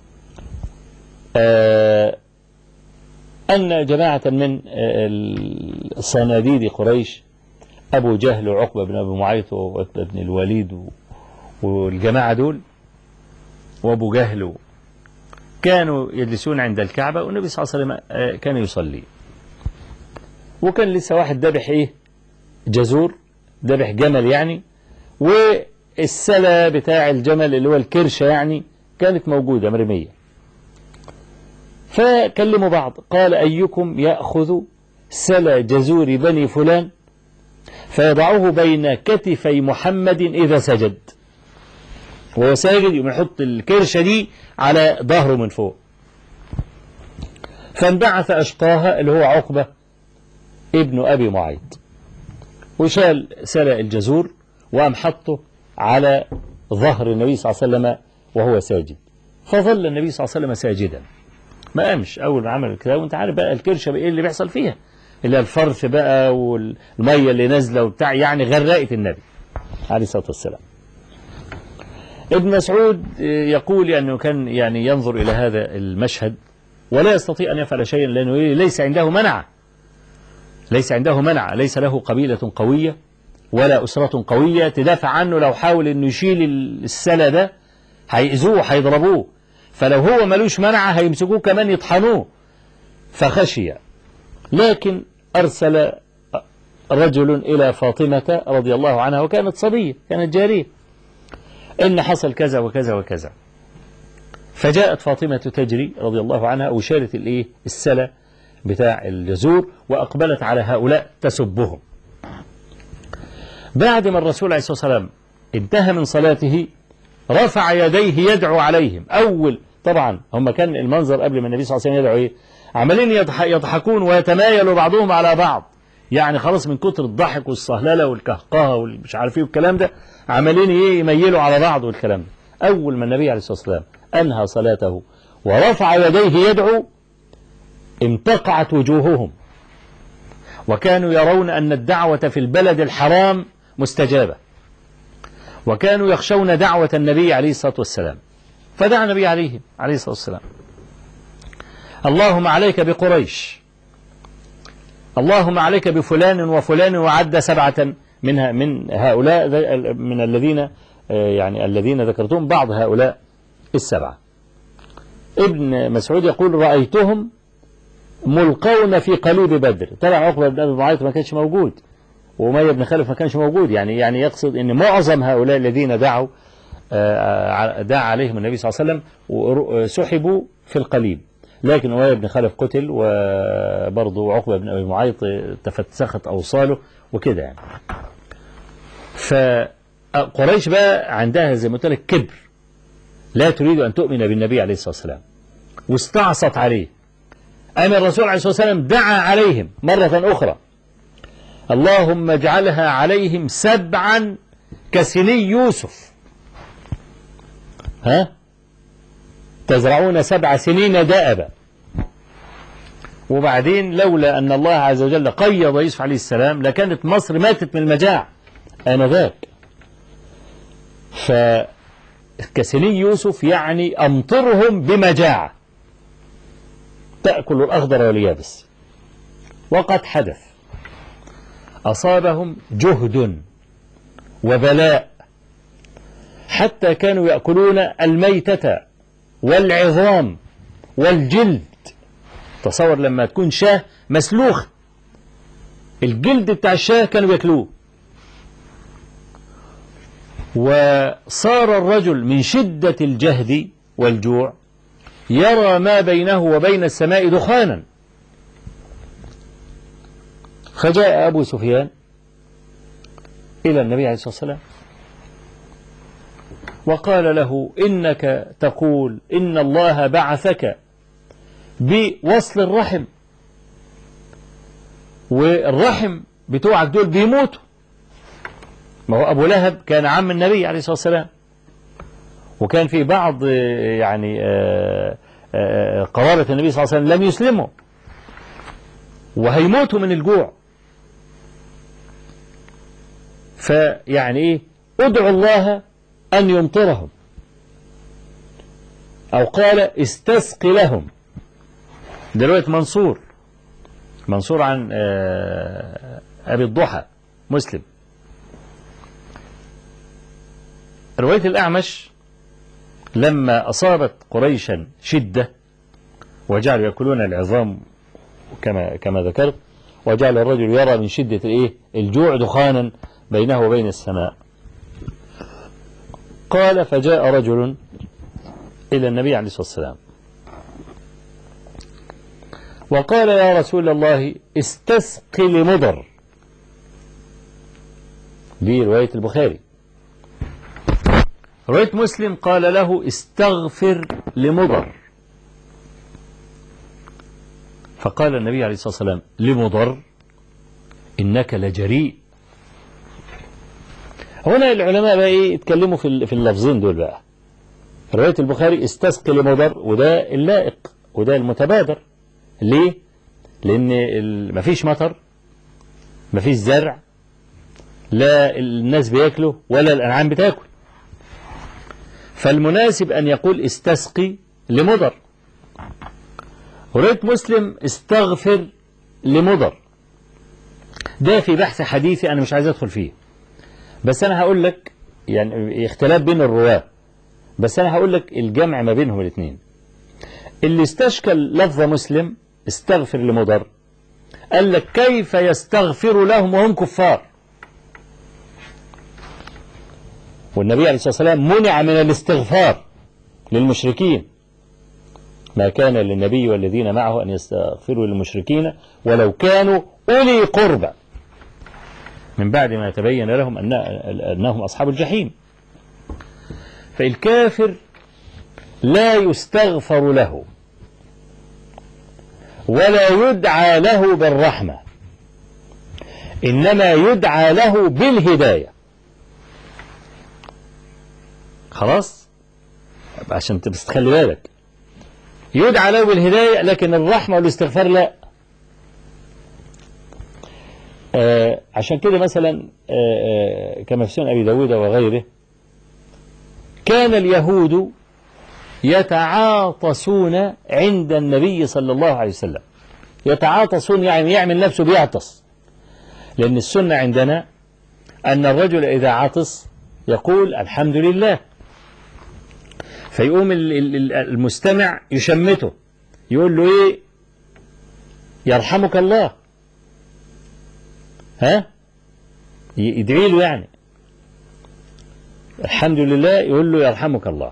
آه أن جماعة من الصناديد قريش أبو جهل وعقبة بن أبي معيط وعتبة بن الوليد والجماعة دول وأبو جهل كانوا يجلسون عند الكعبة والنبي صلى الله عليه وسلم كان يصلي وكان لسه واحد ذبح إيه جزور ذبح جمل يعني والسلة بتاع الجمل اللي هو الكرشة يعني كانت موجودة مرمية فكلموا بعض قال أيكم يأخذ سلى جزور بني فلان فيضعه بين كتفي محمد إذا سجد وهو ساجد يقوم يحط الكرشة دي على ظهره من فوق فانبعث أشقاها اللي هو عقبة ابن أبي معيط وشال سلى الجزور وقام حطه على ظهر النبي صلى الله عليه وسلم وهو ساجد فظل النبي صلى الله عليه وسلم ساجدا ما قامش اول ما عمل كده وانت عارف بقى الكرشه ايه اللي بيحصل فيها اللي الفرث بقى والميه اللي نازله وبتاع يعني غرقت النبي عليه الصلاه والسلام ابن مسعود يقول انه كان يعني ينظر الى هذا المشهد ولا يستطيع ان يفعل شيئا لانه ليس عنده منع ليس عنده منع ليس له قبيله قويه ولا اسره قويه تدافع عنه لو حاول انه يشيل السله ده هيأذوه هيضربوه فلو هو ملوش منع هيمسكوه كمان يطحنوه فخشي لكن أرسل رجل إلى فاطمة رضي الله عنها وكانت صبية كانت جارية إن حصل كذا وكذا وكذا فجاءت فاطمة تجري رضي الله عنها وشالت الإيه السلة بتاع الجزور وأقبلت على هؤلاء تسبهم بعد ما الرسول عليه الصلاة والسلام انتهى من صلاته رفع يديه يدعو عليهم أول طبعا هم كان المنظر قبل ما النبي صلى الله عليه وسلم يدعو إيه عمالين يضحكون ويتمايلوا بعضهم على بعض يعني خلاص من كتر الضحك والصهلله والكهقهه والمش عارف ايه والكلام ده عمالين ايه يميلوا على بعض والكلام ده اول ما النبي عليه الصلاه والسلام انهى صلاته ورفع يديه يدعو امتقعت وجوههم وكانوا يرون ان الدعوه في البلد الحرام مستجابه وكانوا يخشون دعوه النبي عليه الصلاه والسلام فدعا النبي عليه عليه الصلاه والسلام اللهم عليك بقريش اللهم عليك بفلان وفلان وعد سبعة منها من هؤلاء من الذين يعني الذين ذكرتهم بعض هؤلاء السبعة ابن مسعود يقول رأيتهم ملقون في قليب بدر طبعا عقبة بن أبي معيط ما كانش موجود وأمية بن خلف ما كانش موجود يعني يعني يقصد أن معظم هؤلاء الذين دعوا دعا عليهم النبي صلى الله عليه وسلم وسحبوا في القليب لكن أمية بن خلف قتل وبرضه عقبة بن أبي معيط تفتسخت أوصاله وكده يعني فقريش بقى عندها زي ما قلت لك كبر لا تريد أن تؤمن بالنبي عليه الصلاة والسلام واستعصت عليه أما الرسول عليه الصلاة والسلام دعا عليهم مرة أخرى اللهم اجعلها عليهم سبعا كسني يوسف ها تزرعون سبع سنين دأبا وبعدين لولا أن الله عز وجل قيض يوسف عليه السلام لكانت مصر ماتت من المجاعة آنذاك فكسني يوسف يعني أمطرهم بمجاعة تأكل الأخضر واليابس وقد حدث أصابهم جهد وبلاء حتى كانوا يأكلون الميتة والعظام والجلد تصور لما تكون شاه مسلوخ الجلد بتاع الشاه كانوا ياكلوه وصار الرجل من شدة الجهد والجوع يرى ما بينه وبين السماء دخانا فجاء أبو سفيان إلى النبي عليه الصلاة والسلام وقال له إنك تقول إن الله بعثك بوصل الرحم والرحم بتوعك دول بيموتوا ما هو أبو لهب كان عم النبي عليه الصلاة والسلام وكان في بعض يعني قرابة النبي صلى الله عليه وسلم لم يسلموا وهيموتوا من الجوع فيعني ايه ادعوا الله ان يمطرهم او قال استسق لهم دلوقتي منصور منصور عن ابي الضحى مسلم رواية الأعمش لما أصابت قريشا شدة وجعلوا يأكلون العظام كما كما ذكرت وجعل الرجل يرى من شدة الإيه الجوع دخانا بينه وبين السماء قال فجاء رجل إلى النبي عليه الصلاة والسلام وقال يا رسول الله استسق لمضر دي رواية البخاري رواية مسلم قال له استغفر لمضر فقال النبي عليه الصلاة والسلام لمضر إنك لجريء هنا العلماء بقى ايه يتكلموا في في اللفظين دول بقى رواية البخاري استسقي لمضر وده اللائق وده المتبادر ليه؟ لأن مفيش مطر مفيش زرع لا الناس بياكلوا ولا الأنعام بتاكل فالمناسب أن يقول استسقي لمضر ورواية مسلم استغفر لمضر ده في بحث حديثي أنا مش عايز أدخل فيه بس أنا هقول لك يعني اختلاف بين الرواة بس أنا هقول لك الجمع ما بينهم الاثنين اللي استشكل لفظ مسلم استغفر لمضر قال لك كيف يستغفر لهم وهم كفار والنبي عليه الصلاة والسلام منع من الاستغفار للمشركين ما كان للنبي والذين معه أن يستغفروا للمشركين ولو كانوا أولي قربى من بعد ما تبين لهم أن أنهم أصحاب الجحيم فالكافر لا يستغفر له ولا يدعى له بالرحمة إنما يدعى له بالهداية خلاص عشان بس تخلي بالك يدعى له بالهداية لكن الرحمة والاستغفار لا آه عشان كده مثلا آه آه كما في سنن أبي داود وغيره كان اليهود يتعاطسون عند النبي صلى الله عليه وسلم يتعاطسون يعني يعمل نفسه بيعطس لأن السنة عندنا أن الرجل إذا عطس يقول الحمد لله فيقوم المستمع يشمته يقول له ايه يرحمك الله ها يدعي له يعني الحمد لله يقول له يرحمك الله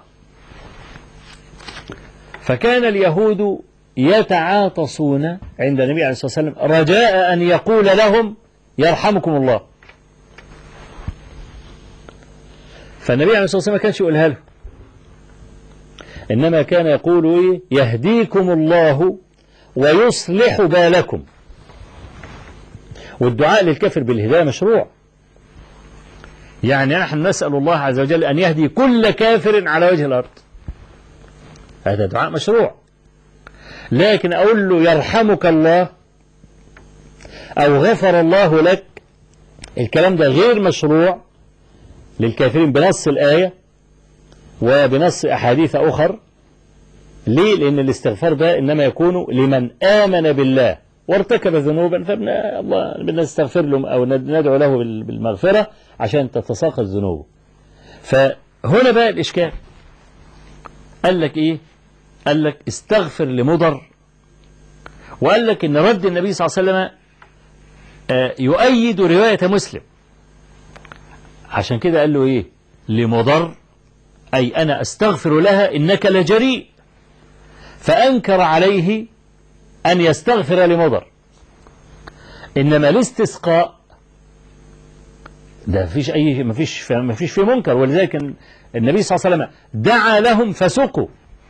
فكان اليهود يتعاطسون عند النبي عليه الصلاة والسلام رجاء أن يقول لهم يرحمكم الله فالنبي عليه الصلاة والسلام ما كانش يقولها له إنما كان يقول إيه يهديكم الله ويصلح بالكم والدعاء للكافر بالهداية مشروع يعني نحن نسأل الله عز وجل أن يهدي كل كافر على وجه الأرض هذا دعاء مشروع لكن أقول له يرحمك الله أو غفر الله لك الكلام ده غير مشروع للكافرين بنص الآية وبنص أحاديث أخر ليه؟ لأن الاستغفار ده إنما يكون لمن آمن بالله وارتكب ذنوبا فابن الله بنستغفر له أو ندعو له بالمغفرة عشان تتساقط ذنوبه فهنا بقى الإشكال قال لك إيه قال لك استغفر لمضر وقال لك إن رد النبي صلى الله عليه وسلم يؤيد رواية مسلم عشان كده قال له إيه لمضر أي أنا أستغفر لها إنك لجريء فأنكر عليه أن يستغفر لمضر إنما الاستسقاء ده مفيش أي مفيش مفيش فيه منكر ولذلك النبي صلى الله عليه وسلم دعا لهم فسقوا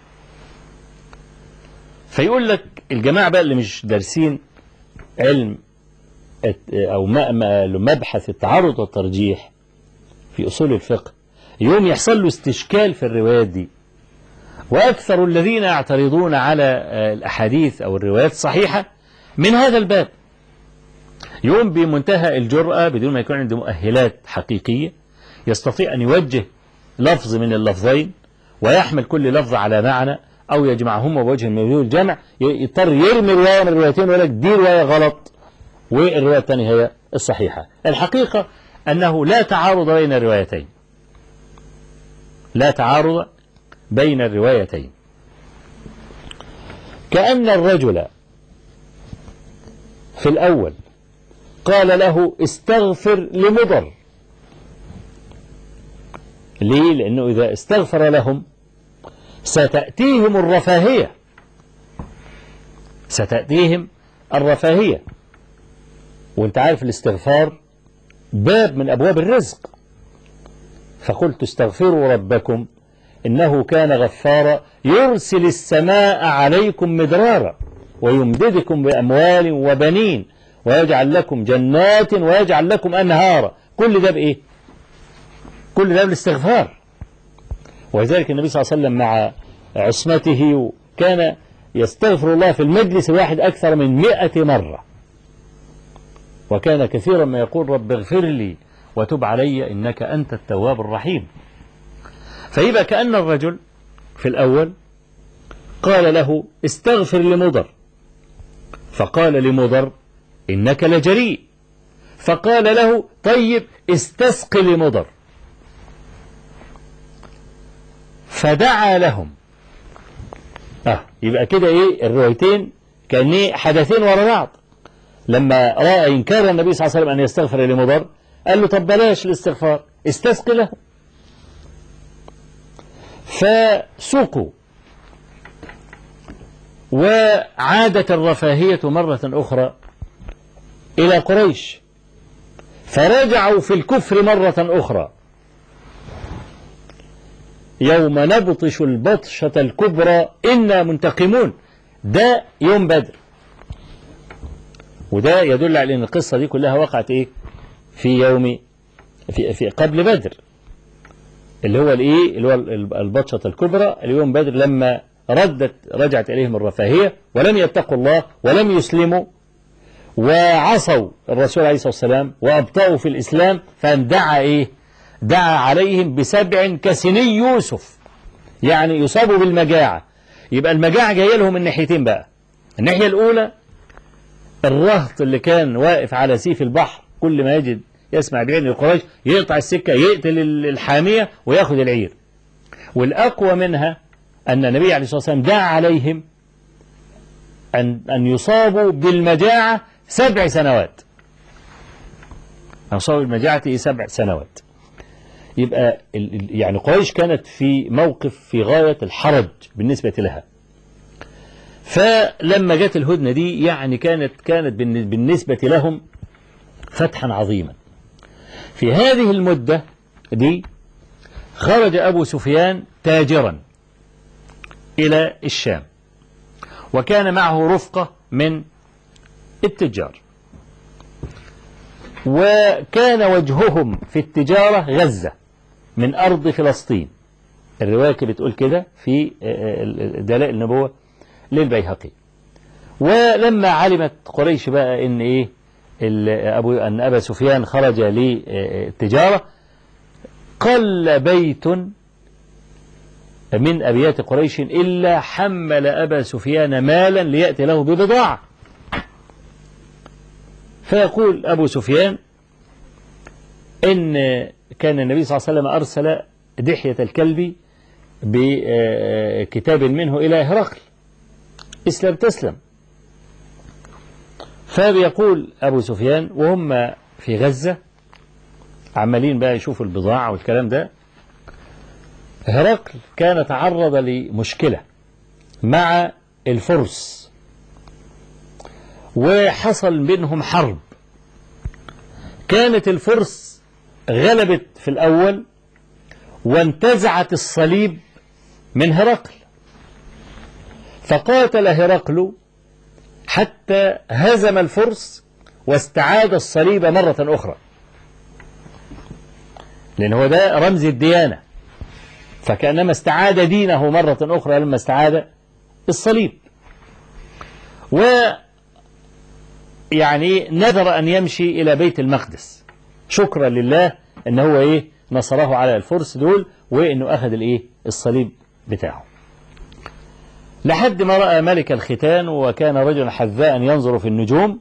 فيقول لك الجماعة بقى اللي مش دارسين علم أو مبحث التعارض والترجيح في أصول الفقه يوم يحصل له استشكال في الروايات دي وأكثر الذين يعترضون على الأحاديث أو الروايات الصحيحة من هذا الباب يوم بمنتهى الجرأة بدون ما يكون عنده مؤهلات حقيقية يستطيع أن يوجه لفظ من اللفظين ويحمل كل لفظ على معنى أو يجمعهما بوجه من وجوه الجمع يضطر يرمي رواية من الروايتين ويقول لك دي رواية غلط والرواية الثانية هي الصحيحة الحقيقة أنه لا تعارض بين الروايتين لا تعارض بين الروايتين كأن الرجل في الأول قال له استغفر لمضر ليه لأنه إذا استغفر لهم ستأتيهم الرفاهية ستأتيهم الرفاهية وانت عارف الاستغفار باب من أبواب الرزق فقلت استغفروا ربكم إنه كان غفارا يرسل السماء عليكم مدرارا ويمددكم بأموال وبنين ويجعل لكم جنات ويجعل لكم أنهارا كل ده بإيه كل ده بالاستغفار ولذلك النبي صلى الله عليه وسلم مع عصمته كان يستغفر الله في المجلس الواحد أكثر من مئة مرة وكان كثيرا ما يقول رب اغفر لي وتب علي إنك أنت التواب الرحيم فيبقى كأن الرجل في الأول قال له استغفر لمضر فقال لمضر إنك لجريء فقال له طيب استسق لمضر فدعا لهم آه يبقى كده ايه الروايتين كان ايه حدثين ورا بعض لما راى انكار النبي صلى الله عليه وسلم ان يستغفر لمضر قال له طب بلاش الاستغفار استسق له فسقوا وعادت الرفاهية مرة أخرى إلى قريش فرجعوا في الكفر مرة أخرى يوم نبطش البطشة الكبرى إنا منتقمون ده يوم بدر وده يدل على أن القصة دي كلها وقعت إيه في يوم في, في قبل بدر اللي هو الايه اللي هو البطشة الكبرى اليوم بدر لما ردت رجعت إليهم الرفاهية ولم يتقوا الله ولم يسلموا وعصوا الرسول عليه الصلاة والسلام وأبطأوا في الإسلام فاندعى إيه دعا عليهم بسبع كسني يوسف يعني يصابوا بالمجاعة يبقى المجاعة جاية لهم من ناحيتين بقى الناحية الأولى الرهط اللي كان واقف على سيف البحر كل ما يجد يسمع بعين القريش يقطع السكة يقتل الحامية وياخد العير والأقوى منها أن النبي عليه الصلاة والسلام دعا عليهم أن, أن يصابوا بالمجاعة سبع سنوات أن يصابوا بالمجاعة سبع سنوات يبقى يعني قريش كانت في موقف في غاية الحرج بالنسبة لها فلما جت الهدنة دي يعني كانت كانت بالنسبة لهم فتحا عظيما في هذه المدة دي خرج أبو سفيان تاجرا إلى الشام وكان معه رفقة من التجار وكان وجههم في التجارة غزة من أرض فلسطين الرواية بتقول كده في دلائل النبوة للبيهقي ولما علمت قريش بقى ان ايه أبو أن أبا سفيان خرج للتجارة قل بيت من أبيات قريش إلا حمل أبا سفيان مالا ليأتي له ببضاعة فيقول أبو سفيان إن كان النبي صلى الله عليه وسلم أرسل دحية الكلب بكتاب منه إلى هرقل اسلم تسلم فبيقول أبو سفيان وهم في غزة عمالين بقى يشوفوا البضاعة والكلام ده هرقل كان تعرض لمشكلة مع الفرس وحصل بينهم حرب كانت الفرس غلبت في الأول وانتزعت الصليب من هرقل فقاتل هرقل حتى هزم الفرس واستعاد الصليب مرة أخرى لأن هو ده رمز الديانة فكأنما استعاد دينه مرة أخرى لما استعاد الصليب و يعني نذر أن يمشي إلى بيت المقدس شكرا لله أن هو إيه نصره على الفرس دول وأنه أخذ الإيه الصليب بتاعه لحد ما رأى ملك الختان وكان رجلا حذاء ينظر في النجوم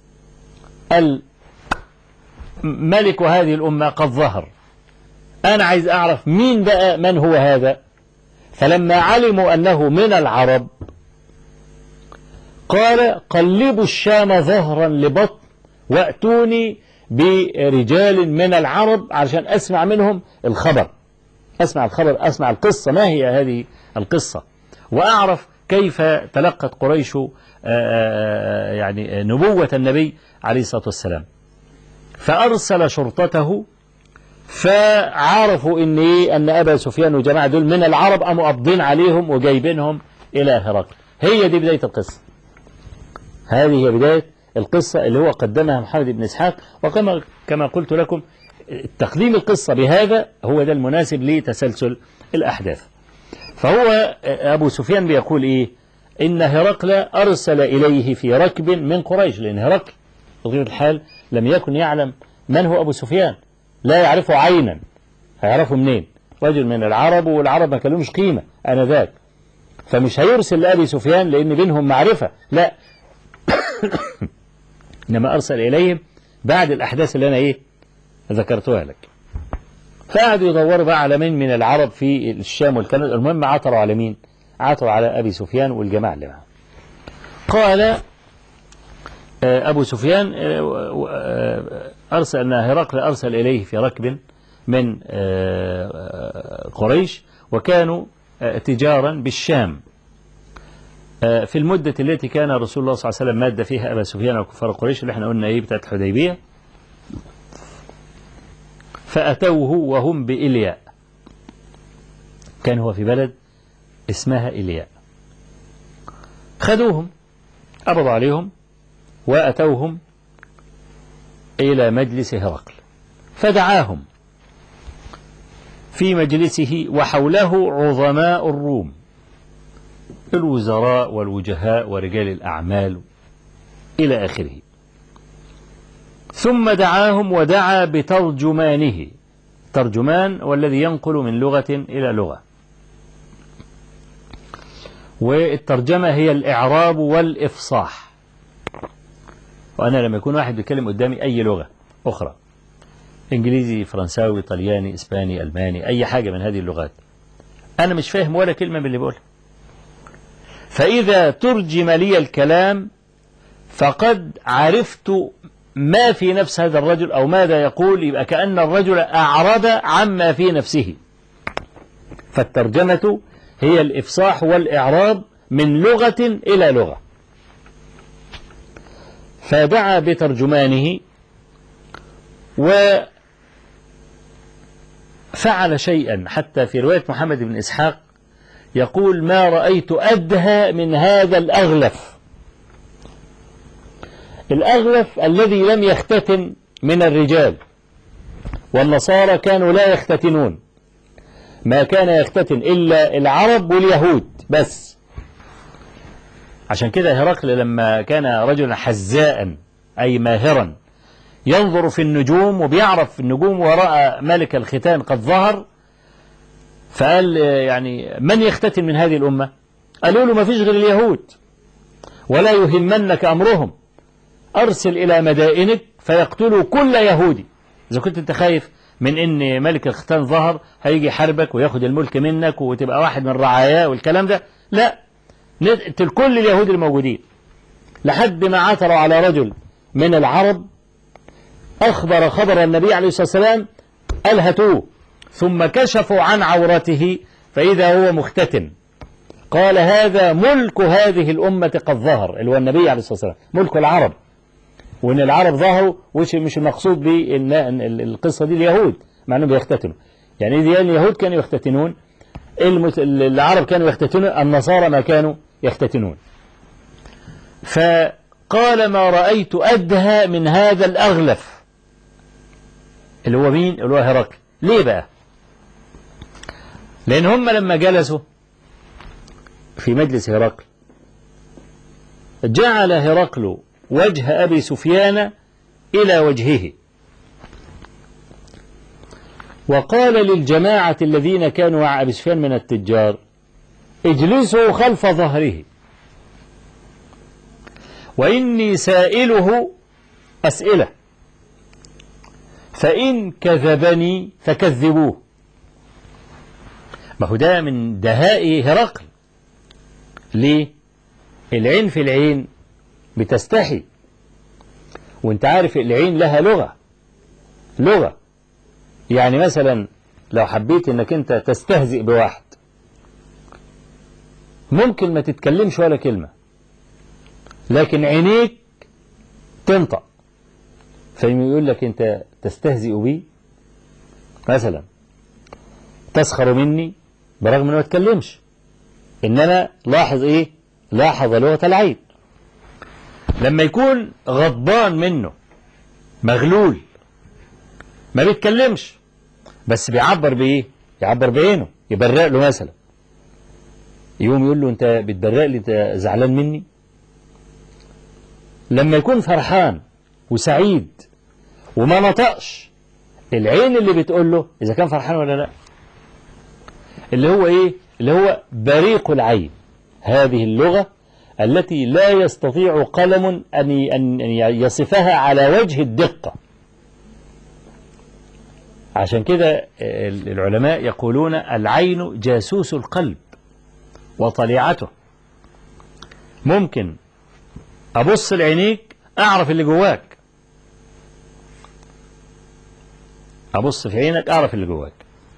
ملك هذه الأمة قد ظهر أنا عايز أعرف مين بقى من هو هذا فلما علموا أنه من العرب قال قلبوا الشام ظهرا لبطن وأتوني برجال من العرب علشان أسمع منهم الخبر أسمع الخبر أسمع القصة ما هي هذه القصة وأعرف كيف تلقت قريش يعني نبوة النبي عليه الصلاة والسلام فأرسل شرطته فعرفوا ان ايه ان ابا سفيان وجماعه دول من العرب قاموا قابضين عليهم وجايبينهم الى هرقل هي دي بدايه القصه هذه هي بدايه القصه اللي هو قدمها محمد بن اسحاق وكما كما قلت لكم تقديم القصه بهذا هو ده المناسب لتسلسل الاحداث فهو ابو سفيان بيقول ايه ان هرقل ارسل اليه في ركب من قريش لان هرقل بطبيعه الحال لم يكن يعلم من هو ابو سفيان لا يعرفه عينا هيعرفه منين رجل من العرب والعرب ما كانلهمش قيمة آنذاك فمش هيرسل لأبي سفيان لأن بينهم معرفة لا إنما أرسل إليهم بعد الأحداث اللي أنا إيه ذكرتها لك فقعدوا يدوروا بقى على مين من العرب في الشام والكلام المهم عثروا على مين عثروا على أبي سفيان والجماعة اللي معه قال أبو سفيان أرسل أن هرقل أرسل إليه في ركب من قريش وكانوا تجارا بالشام في المدة التي كان رسول الله صلى الله عليه وسلم ماد فيها أبا سفيان وكفار قريش اللي احنا قلنا إيه بتاعت الحديبية فأتوه وهم بإلياء كان هو في بلد اسمها إلياء خذوهم قبضوا عليهم وأتوهم إلى مجلس هرقل فدعاهم في مجلسه وحوله عظماء الروم الوزراء والوجهاء ورجال الأعمال إلى آخره ثم دعاهم ودعا بترجمانه ترجمان والذي ينقل من لغة إلى لغة والترجمة هي الإعراب والإفصاح وأنا لما يكون واحد بيتكلم قدامي أي لغة أخرى إنجليزي فرنساوي طلياني إسباني ألماني أي حاجة من هذه اللغات أنا مش فاهم ولا كلمة من اللي بقولها فإذا ترجم لي الكلام فقد عرفت ما في نفس هذا الرجل أو ماذا يقول يبقى كأن الرجل أعرب عما في نفسه فالترجمة هي الإفصاح والإعراب من لغة إلى لغة فدعا بترجمانه وفعل شيئا حتى في رواية محمد بن إسحاق يقول ما رأيت أدهى من هذا الأغلف الأغلف الذي لم يختتن من الرجال والنصارى كانوا لا يختتنون ما كان يختتن إلا العرب واليهود بس عشان كده هرقل لما كان رجلا حزاء أي ماهرا ينظر في النجوم وبيعرف النجوم ورأى ملك الختان قد ظهر فقال يعني من يختتن من هذه الأمة قالوا له ما فيش غير اليهود ولا يهمنك أمرهم أرسل إلى مدائنك فيقتلوا كل يهودي إذا كنت أنت خايف من إن ملك الختان ظهر هيجي يحاربك وياخد الملك منك وتبقى واحد من رعاياه والكلام ده لا نقتل كل اليهود الموجودين لحد ما عثروا على رجل من العرب أخبر خبر النبي عليه الصلاة والسلام ألهتوه ثم كشفوا عن عورته فإذا هو مختتن قال هذا ملك هذه الأمة قد ظهر اللي هو النبي عليه الصلاة والسلام ملك العرب وإن العرب ظهروا وش مش المقصود بالقصة دي اليهود مع أنهم بيختتنوا يعني إذا اليهود كانوا يختتنون العرب كانوا يختتنون النصارى ما كانوا يختتنون فقال ما رأيت أدهى من هذا الأغلف اللي هو مين اللي هو هرقل ليه بقى لأن هم لما جلسوا في مجلس هرقل جعل هرقل وجه أبي سفيان إلى وجهه وقال للجماعة الذين كانوا مع أبي سفيان من التجار اجلسوا خلف ظهره وإني سائله أسئلة فإن كذبني فكذبوه ما هو ده من دهاء هرقل ليه العين في العين بتستحي وانت عارف العين لها لغة لغة يعني مثلا لو حبيت انك انت تستهزئ بواحد ممكن ما تتكلمش ولا كلمة لكن عينيك تنطق فيقول لك انت تستهزئ بي مثلا تسخر مني برغم انه ما اتكلمش انما لاحظ ايه لاحظ لغة العين لما يكون غضبان منه مغلول ما بيتكلمش بس بيعبر بايه يعبر بعينه يبرق له مثلا يقوم يقول له انت بتبرق لي انت زعلان مني لما يكون فرحان وسعيد وما نطقش العين اللي بتقول له اذا كان فرحان ولا لا اللي هو ايه اللي هو بريق العين هذه اللغة التي لا يستطيع قلم أن يصفها على وجه الدقة عشان كده العلماء يقولون العين جاسوس القلب وطليعته ممكن أبص لعينيك أعرف اللي جواك أبص في عينك أعرف اللي جواك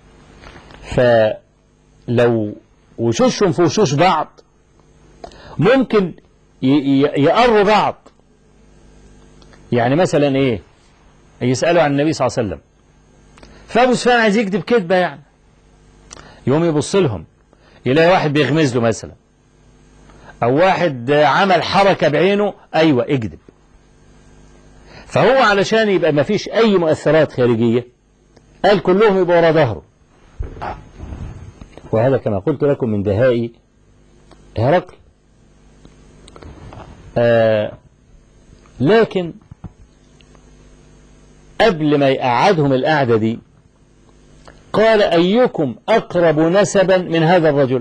فلو وشوشهم في وشوش بعض ممكن يقروا بعض يعني مثلا ايه يسألوا عن النبي صلى الله عليه وسلم فابو سفيان عايز يكذب كذبة يعني يقوم يبص لهم يلاقي واحد بيغمز له مثلا او واحد عمل حركة بعينه ايوه اكذب فهو علشان يبقى ما فيش اي مؤثرات خارجية قال كلهم يبقوا ورا ظهره وهذا كما قلت لكم من دهاء هرقل آه لكن قبل ما يقعدهم القعدة دي قال أيكم أقرب نسبا من هذا الرجل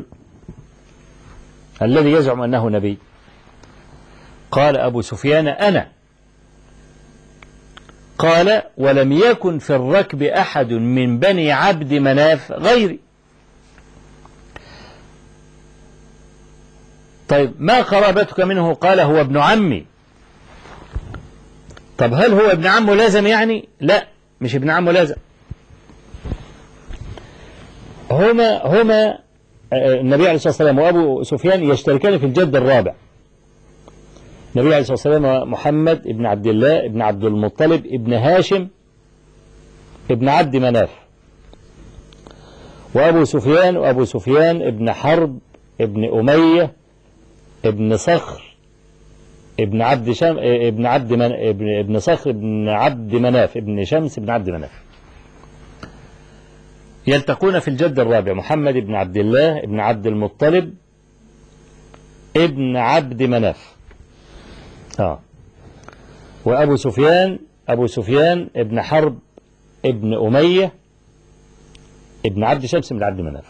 الذي يزعم أنه نبي قال أبو سفيان أنا قال ولم يكن في الركب أحد من بني عبد مناف غيري طيب ما قرابتك منه قال هو ابن عمي طب هل هو ابن عمه لازم يعني لا مش ابن عمه لازم هما هما النبي عليه الصلاة والسلام وأبو سفيان يشتركان في الجد الرابع النبي عليه الصلاة والسلام محمد ابن عبد الله ابن عبد المطلب ابن هاشم ابن عبد مناف وأبو سفيان وأبو سفيان ابن حرب ابن أمية ابن صخر ابن عبد شم ابن عبد من ابن ابن صخر ابن عبد مناف ابن شمس ابن عبد مناف يلتقون في الجد الرابع محمد ابن عبد الله ابن عبد المطلب ابن عبد مناف اه وابو سفيان أبو سفيان ابن حرب ابن أمية ابن عبد شمس بن عبد مناف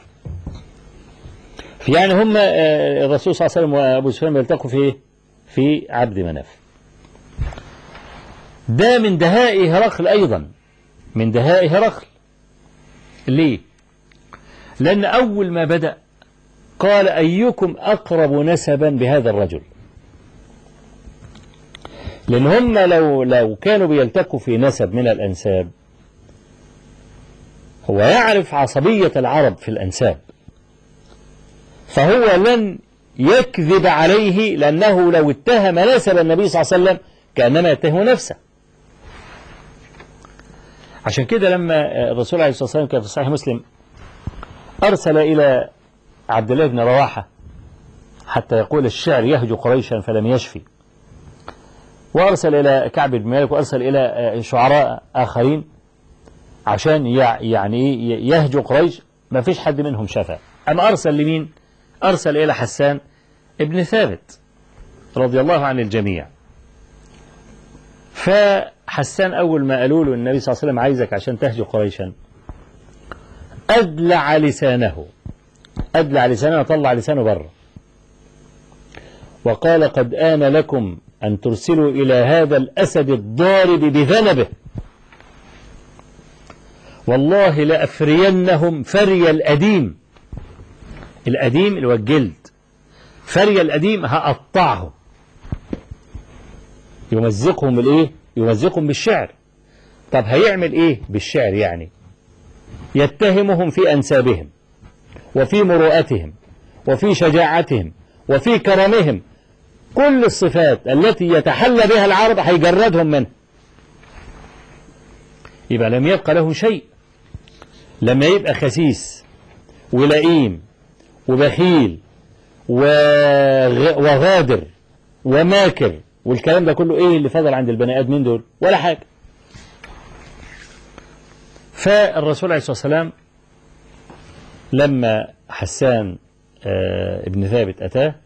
يعني هم آه، الرسول صلى الله عليه وسلم وأبو سفيان بيلتقوا في إيه؟ في عبد مناف ده من دهاء هرقل أيضا من دهاء هرقل ليه لأن أول ما بدأ قال أيكم أقرب نسبا بهذا الرجل لأن هم لو, لو كانوا بيلتقوا في نسب من الأنساب هو يعرف عصبية العرب في الأنساب فهو لن يكذب عليه لأنه لو اتهم نسب النبي صلى الله عليه وسلم كأنما يتهم نفسه عشان كده لما الرسول عليه الصلاة والسلام كان في صحيح مسلم أرسل إلى عبد الله بن رواحة حتى يقول الشعر يهج قريشا فلم يشفي وأرسل إلى كعب بن مالك وأرسل إلى شعراء آخرين عشان يعني يهجوا قريش ما فيش حد منهم شفى أما أرسل لمين أرسل إلى حسان ابن ثابت رضي الله عن الجميع فحسان أول ما قالوا له النبي صلى الله عليه وسلم عايزك عشان تهجو قريشا أدلع لسانه أدلع لسانه وطلع لسانه بره وقال قد آن لكم أن ترسلوا إلى هذا الأسد الضارب بذنبه والله لأفرينهم فري الأديم الأديم اللي هو الجلد فري الأديم هقطعه يمزقهم بالإيه يمزقهم بالشعر طب هيعمل إيه بالشعر يعني يتهمهم في أنسابهم وفي مروءتهم وفي شجاعتهم وفي كرمهم كل الصفات التي يتحلى بها العرب هيجردهم منها يبقى لم يبقى له شيء لما يبقى خسيس ولئيم وبخيل وغادر وماكر والكلام ده كله ايه اللي فضل عند البني ادمين دول ولا حاجه فالرسول عليه الصلاه والسلام لما حسان ابن ثابت اتاه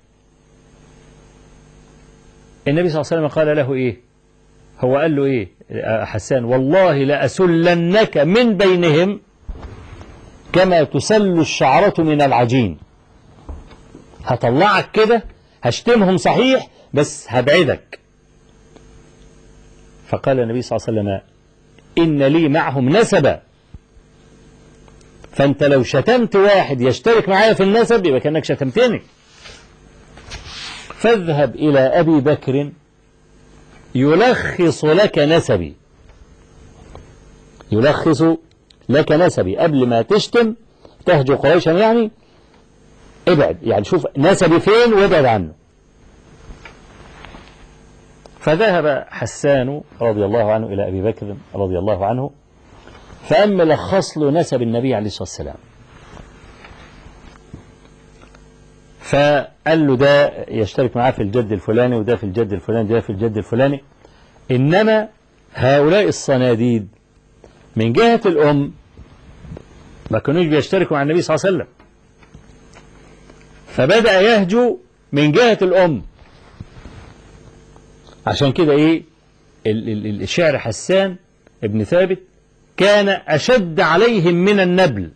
النبي صلى الله عليه وسلم قال له ايه هو قال له ايه حسان والله لأسلنك من بينهم كما تسل الشعرة من العجين هطلعك كده هشتمهم صحيح بس هبعدك فقال النبي صلى الله عليه وسلم إن لي معهم نسبا فأنت لو شتمت واحد يشترك معايا في النسب يبقى كأنك شتمتني فاذهب إلى أبي بكر يلخص لك نسبي يلخص لك نسبي قبل ما تشتم تهجو قريشا يعني ابعد يعني شوف نسبي فين وابعد عنه فذهب حسان رضي الله عنه إلى أبي بكر رضي الله عنه فأما لخص له نسب النبي عليه الصلاة والسلام فقال له ده يشترك معاه في الجد الفلاني وده في الجد الفلاني ده في الجد الفلاني إنما هؤلاء الصناديد من جهة الأم ما كانوش بيشتركوا مع النبي صلى الله عليه وسلم فبدأ يهجو من جهة الأم عشان كده إيه الشعر حسان ابن ثابت كان أشد عليهم من النبل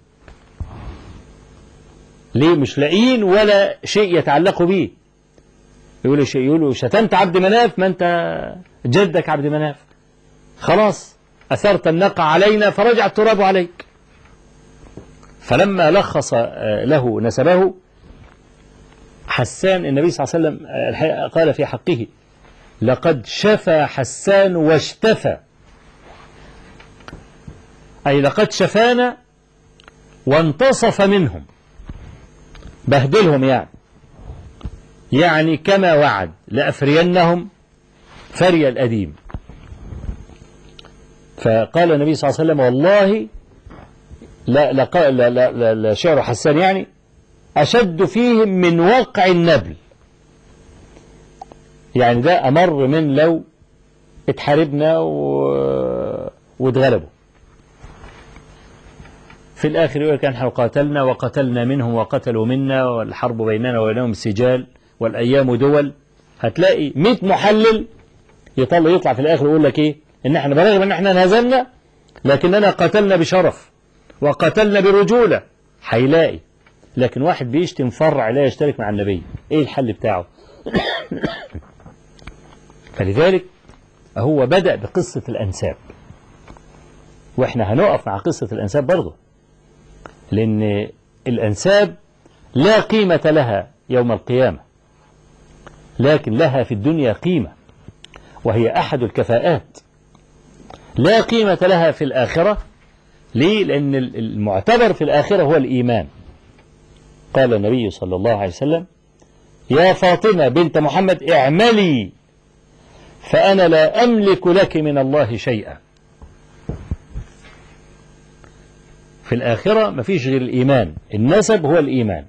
ليه مش لاقيين ولا شيء يتعلقوا به يقولوا شيء يقولوا شتمت عبد مناف ما انت جدك عبد مناف خلاص أثرت النقع علينا فرجع التراب عليك فلما لخص له نسبه حسان النبي صلى الله عليه وسلم قال في حقه لقد شفى حسان واشتفى أي لقد شفانا وانتصف منهم بهدلهم يعني يعني كما وعد لأفرينهم فري الأديم فقال النبي صلى الله عليه وسلم والله لا, لا, لا, لا, لا شعر حسان يعني أشد فيهم من وقع النبل يعني ده أمر من لو اتحاربنا و... واتغلبوا في الآخر يقول كان قاتلنا وقتلنا منهم وقتلوا منا والحرب بيننا وبينهم سجال والأيام دول هتلاقي 100 محلل يطلع يطلع في الآخر يقول لك إيه ان احنا برغم ان احنا نزلنا لكننا قتلنا بشرف وقتلنا برجولة هيلاقي لكن واحد بيشتم فرع لا يشترك مع النبي ايه الحل بتاعه فلذلك هو بدأ بقصة الأنساب واحنا هنقف مع قصة الأنساب برضه لأن الأنساب لا قيمة لها يوم القيامة لكن لها في الدنيا قيمة وهي أحد الكفاءات لا قيمة لها في الآخرة ليه؟ لأن المعتبر في الآخرة هو الإيمان قال النبي صلى الله عليه وسلم يا فاطمة بنت محمد اعملي فأنا لا أملك لك من الله شيئا في الآخرة مفيش غير الإيمان النسب هو الإيمان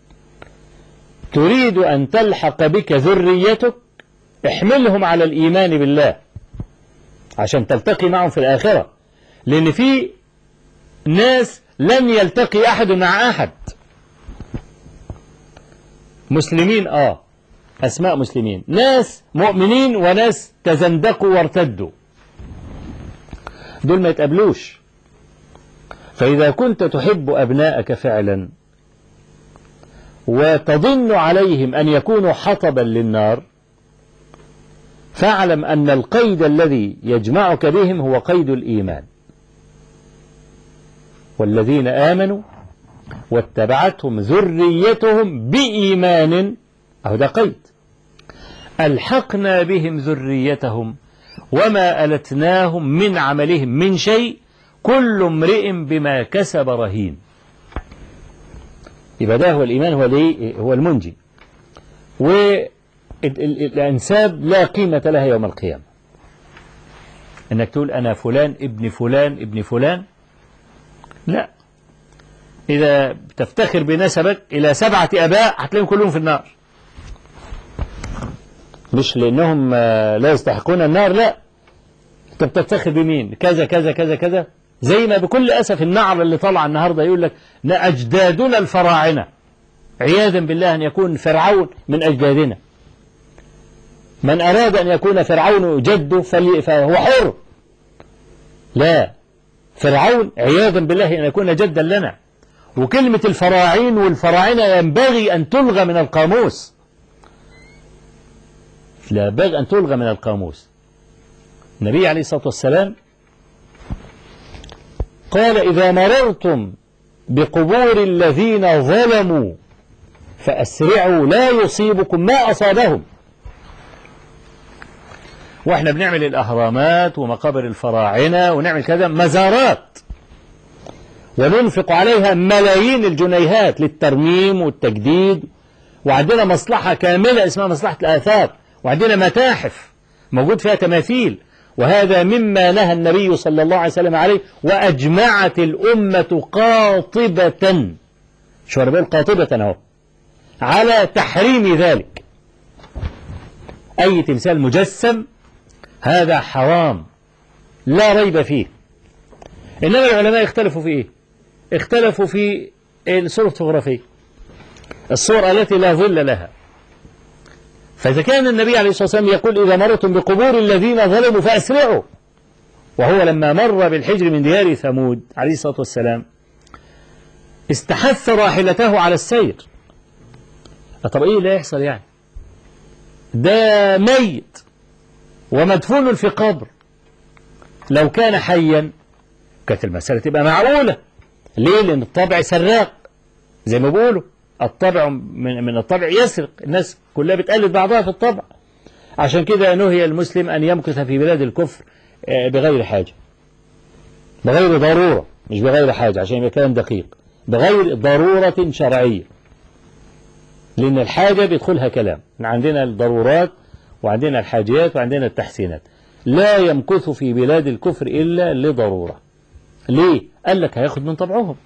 تريد أن تلحق بك ذريتك احملهم على الإيمان بالله عشان تلتقي معهم في الآخرة لأن في ناس لن يلتقي أحد مع أحد مسلمين آه أسماء مسلمين ناس مؤمنين وناس تزندقوا وارتدوا دول ما يتقابلوش فإذا كنت تحب أبناءك فعلا وتظن عليهم أن يكونوا حطبا للنار فاعلم أن القيد الذي يجمعك بهم هو قيد الإيمان والذين آمنوا واتبعتهم ذريتهم بإيمان أو ده قيد ألحقنا بهم ذريتهم وما ألتناهم من عملهم من شيء كل امرئ بما كسب رهين يبقى ده هو الإيمان هو هو المنجي والأنساب لا قيمة لها يوم القيامة انك تقول انا فلان ابن فلان ابن فلان لا اذا تفتخر بنسبك الى سبعة اباء هتلاقيهم كلهم في النار مش لانهم لا يستحقون النار لا انت بتفتخر بمين كذا كذا كذا كذا زي ما بكل اسف النعر اللي طلع النهارده يقول لك اجدادنا الفراعنه عياذا بالله ان يكون فرعون من اجدادنا من أراد أن يكون فرعون جده فهو حر لا فرعون عياذا بالله أن يكون جدا لنا وكلمة الفراعين والفراعنة ينبغي أن تلغى من القاموس لا ينبغي أن تلغى من القاموس النبي عليه الصلاة والسلام قال إذا مررتم بقبور الذين ظلموا فأسرعوا لا يصيبكم ما أصابهم واحنا بنعمل الأهرامات ومقابر الفراعنة ونعمل كذا مزارات وننفق عليها ملايين الجنيهات للترميم والتجديد وعندنا مصلحة كاملة اسمها مصلحة الآثار وعندنا متاحف موجود فيها تماثيل وهذا مما نهى النبي صلى الله عليه وسلم عليه وأجمعت الأمة قاطبة شو أنا بقول قاطبة أهو على تحريم ذلك أي تمثال مجسم هذا حرام لا ريب فيه إنما العلماء اختلفوا في إيه اختلفوا في الصور الفوتوغرافية الصور التي لا ظل لها فإذا كان النبي عليه الصلاة والسلام يقول إذا مرتم بقبور الذين ظلموا فأسرعوا وهو لما مر بالحجر من ديار ثمود عليه الصلاة والسلام استحث راحلته على السير طب إيه اللي يحصل يعني ده ميت ومدفون في قبر لو كان حيا كانت المسألة تبقى معقولة ليه لأن الطبع سراق زي ما بيقولوا الطبع من, من الطبع يسرق الناس كلها بتقلد بعضها في الطبع عشان كده نهي المسلم أن يمكث في بلاد الكفر بغير حاجة بغير ضرورة مش بغير حاجة عشان يبقى كلام دقيق بغير ضرورة شرعية لأن الحاجة بيدخلها كلام عندنا الضرورات وعندنا الحاجيات وعندنا التحسينات لا يمكث في بلاد الكفر إلا لضرورة ليه؟ قال لك هياخد من طبعهم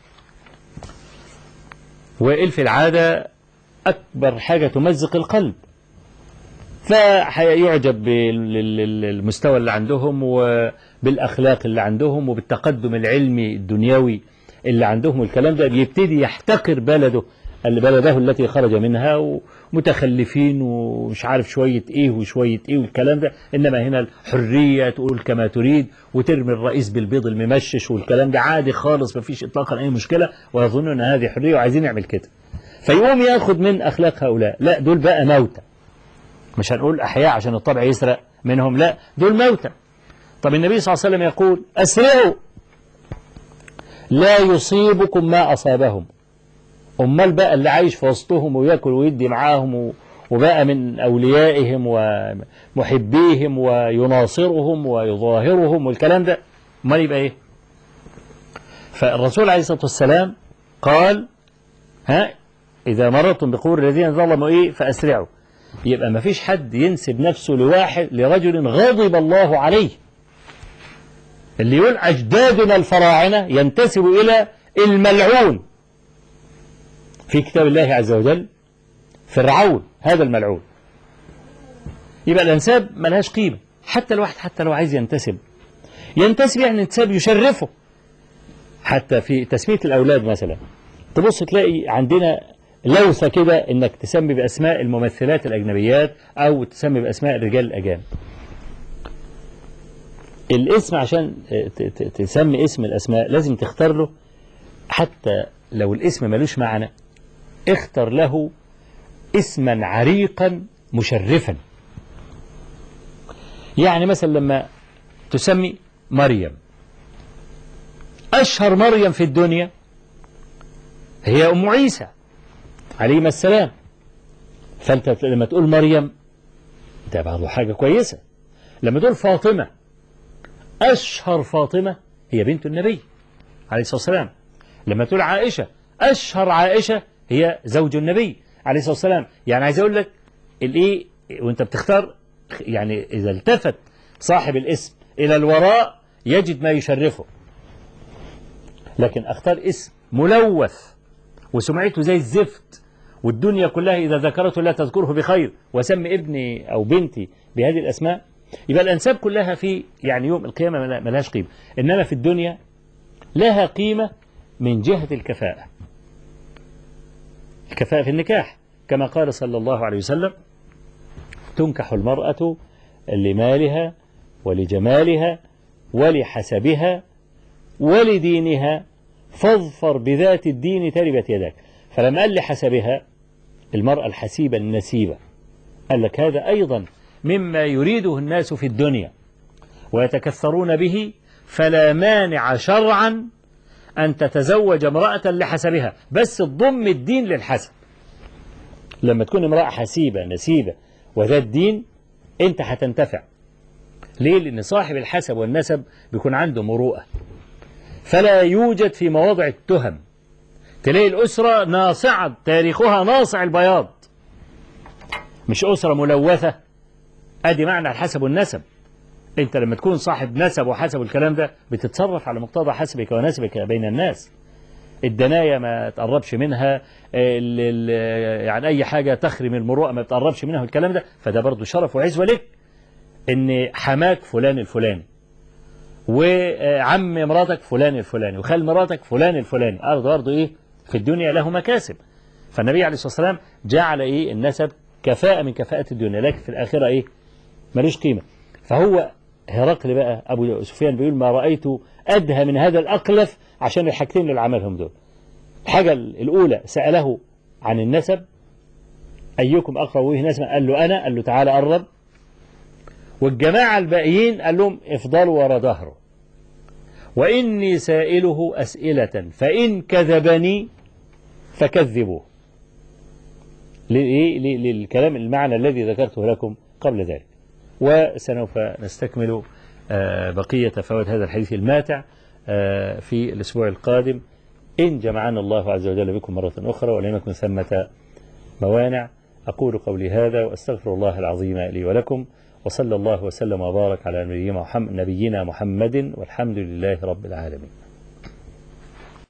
وإل في العادة أكبر حاجة تمزق القلب فيعجب بالمستوى اللي عندهم وبالأخلاق اللي عندهم وبالتقدم العلمي الدنيوي اللي عندهم والكلام ده بيبتدي يحتقر بلده اللي بلده التي خرج منها ومتخلفين ومش عارف شوية ايه وشوية ايه والكلام ده انما هنا الحرية تقول كما تريد وترمي الرئيس بالبيض الممشش والكلام ده عادي خالص مفيش اطلاقا اي مشكلة ويظنون ان هذه حرية وعايزين نعمل كده فيقوم ياخد من اخلاق هؤلاء لا دول بقى موتى مش هنقول احياء عشان الطبع يسرق منهم لا دول موتى طب النبي صلى الله عليه وسلم يقول اسرعوا لا يصيبكم ما اصابهم امال بقى اللي عايش في وسطهم وياكل ويدي معاهم وبقى من اوليائهم ومحبيهم ويناصرهم ويظاهرهم والكلام ده امال يبقى ايه فالرسول عليه الصلاه والسلام قال ها اذا مررتم بقبور الذين ظلموا ايه فاسرعوا يبقى ما فيش حد ينسب نفسه لواحد لرجل غضب الله عليه اللي يقول أجدادنا الفراعنة ينتسب إلى الملعون في كتاب الله عز وجل فرعون هذا الملعون يبقى الأنساب ملهاش قيمة حتى الواحد حتى لو عايز ينتسب ينتسب يعني انتساب يشرفه حتى في تسمية الأولاد مثلا تبص تلاقي عندنا لوثة كده انك تسمي بأسماء الممثلات الأجنبيات أو تسمي بأسماء الرجال الأجانب الاسم عشان تسمي اسم الأسماء لازم تختار له حتى لو الاسم ملوش معنى اختر له اسما عريقا مشرفا يعني مثلا لما تسمي مريم أشهر مريم في الدنيا هي أم عيسى عليه السلام فأنت لما تقول مريم ده برضه حاجة كويسة لما تقول فاطمة أشهر فاطمة هي بنت النبي عليه الصلاة والسلام لما تقول عائشة أشهر عائشة هي زوج النبي عليه الصلاة والسلام يعني عايز أقول لك الإيه وأنت بتختار يعني إذا التفت صاحب الاسم إلى الوراء يجد ما يشرفه لكن أختار اسم ملوث وسمعته زي الزفت والدنيا كلها إذا ذكرته لا تذكره بخير وسمي ابني أو بنتي بهذه الأسماء يبقى الأنساب كلها في يعني يوم القيامة ملهاش قيمة إنما في الدنيا لها قيمة من جهة الكفاءة الكفاءة في النكاح كما قال صلى الله عليه وسلم تنكح المرأة لمالها ولجمالها ولحسبها ولدينها فاظفر بذات الدين تربت يداك فلما قال لحسبها المرأة الحسيبة النسيبة قال لك هذا أيضا مما يريده الناس في الدنيا ويتكثرون به فلا مانع شرعا أن تتزوج امرأة لحسبها بس تضم الدين للحسب لما تكون امرأة حسيبة نسيبة وذات دين أنت هتنتفع ليه؟ لأن صاحب الحسب والنسب بيكون عنده مروءة فلا يوجد في مواضع التهم تلاقي الأسرة ناصعة تاريخها ناصع البياض مش أسرة ملوثة أدي معنى الحسب والنسب أنت لما تكون صاحب نسب وحسب الكلام ده بتتصرف على مقتضى حسبك ونسبك بين الناس الدنايا ما تقربش منها ال ال يعني أي حاجة تخرم المروءة ما تقربش منها والكلام ده فده برضه شرف وعزوة لك إن حماك فلان الفلاني وعم مراتك فلان الفلاني وخال مراتك فلان الفلاني أرض برضه إيه في الدنيا له مكاسب فالنبي عليه الصلاة والسلام جعل إيه النسب كفاءة من كفاءة الدنيا لكن في الآخرة إيه ملوش قيمة فهو هرقل بقى أبو سفيان بيقول ما رأيت أدهى من هذا الأقلف عشان الحاجتين اللي عملهم دول الحاجة الأولى سأله عن النسب أيكم أقرب به نسبا قال له أنا قال له تعالى قرب والجماعة الباقيين قال لهم افضلوا ورا ظهره وإني سائله أسئلة فإن كذبني فكذبوه للكلام المعنى الذي ذكرته لكم قبل ذلك وسوف نستكمل بقية فوائد هذا الحديث الماتع في الأسبوع القادم إن جمعنا الله عز وجل بكم مرة أخرى ولم يكن ثمة موانع أقول قولي هذا وأستغفر الله العظيم لي ولكم وصلى الله وسلم وبارك على نبينا محمد والحمد لله رب العالمين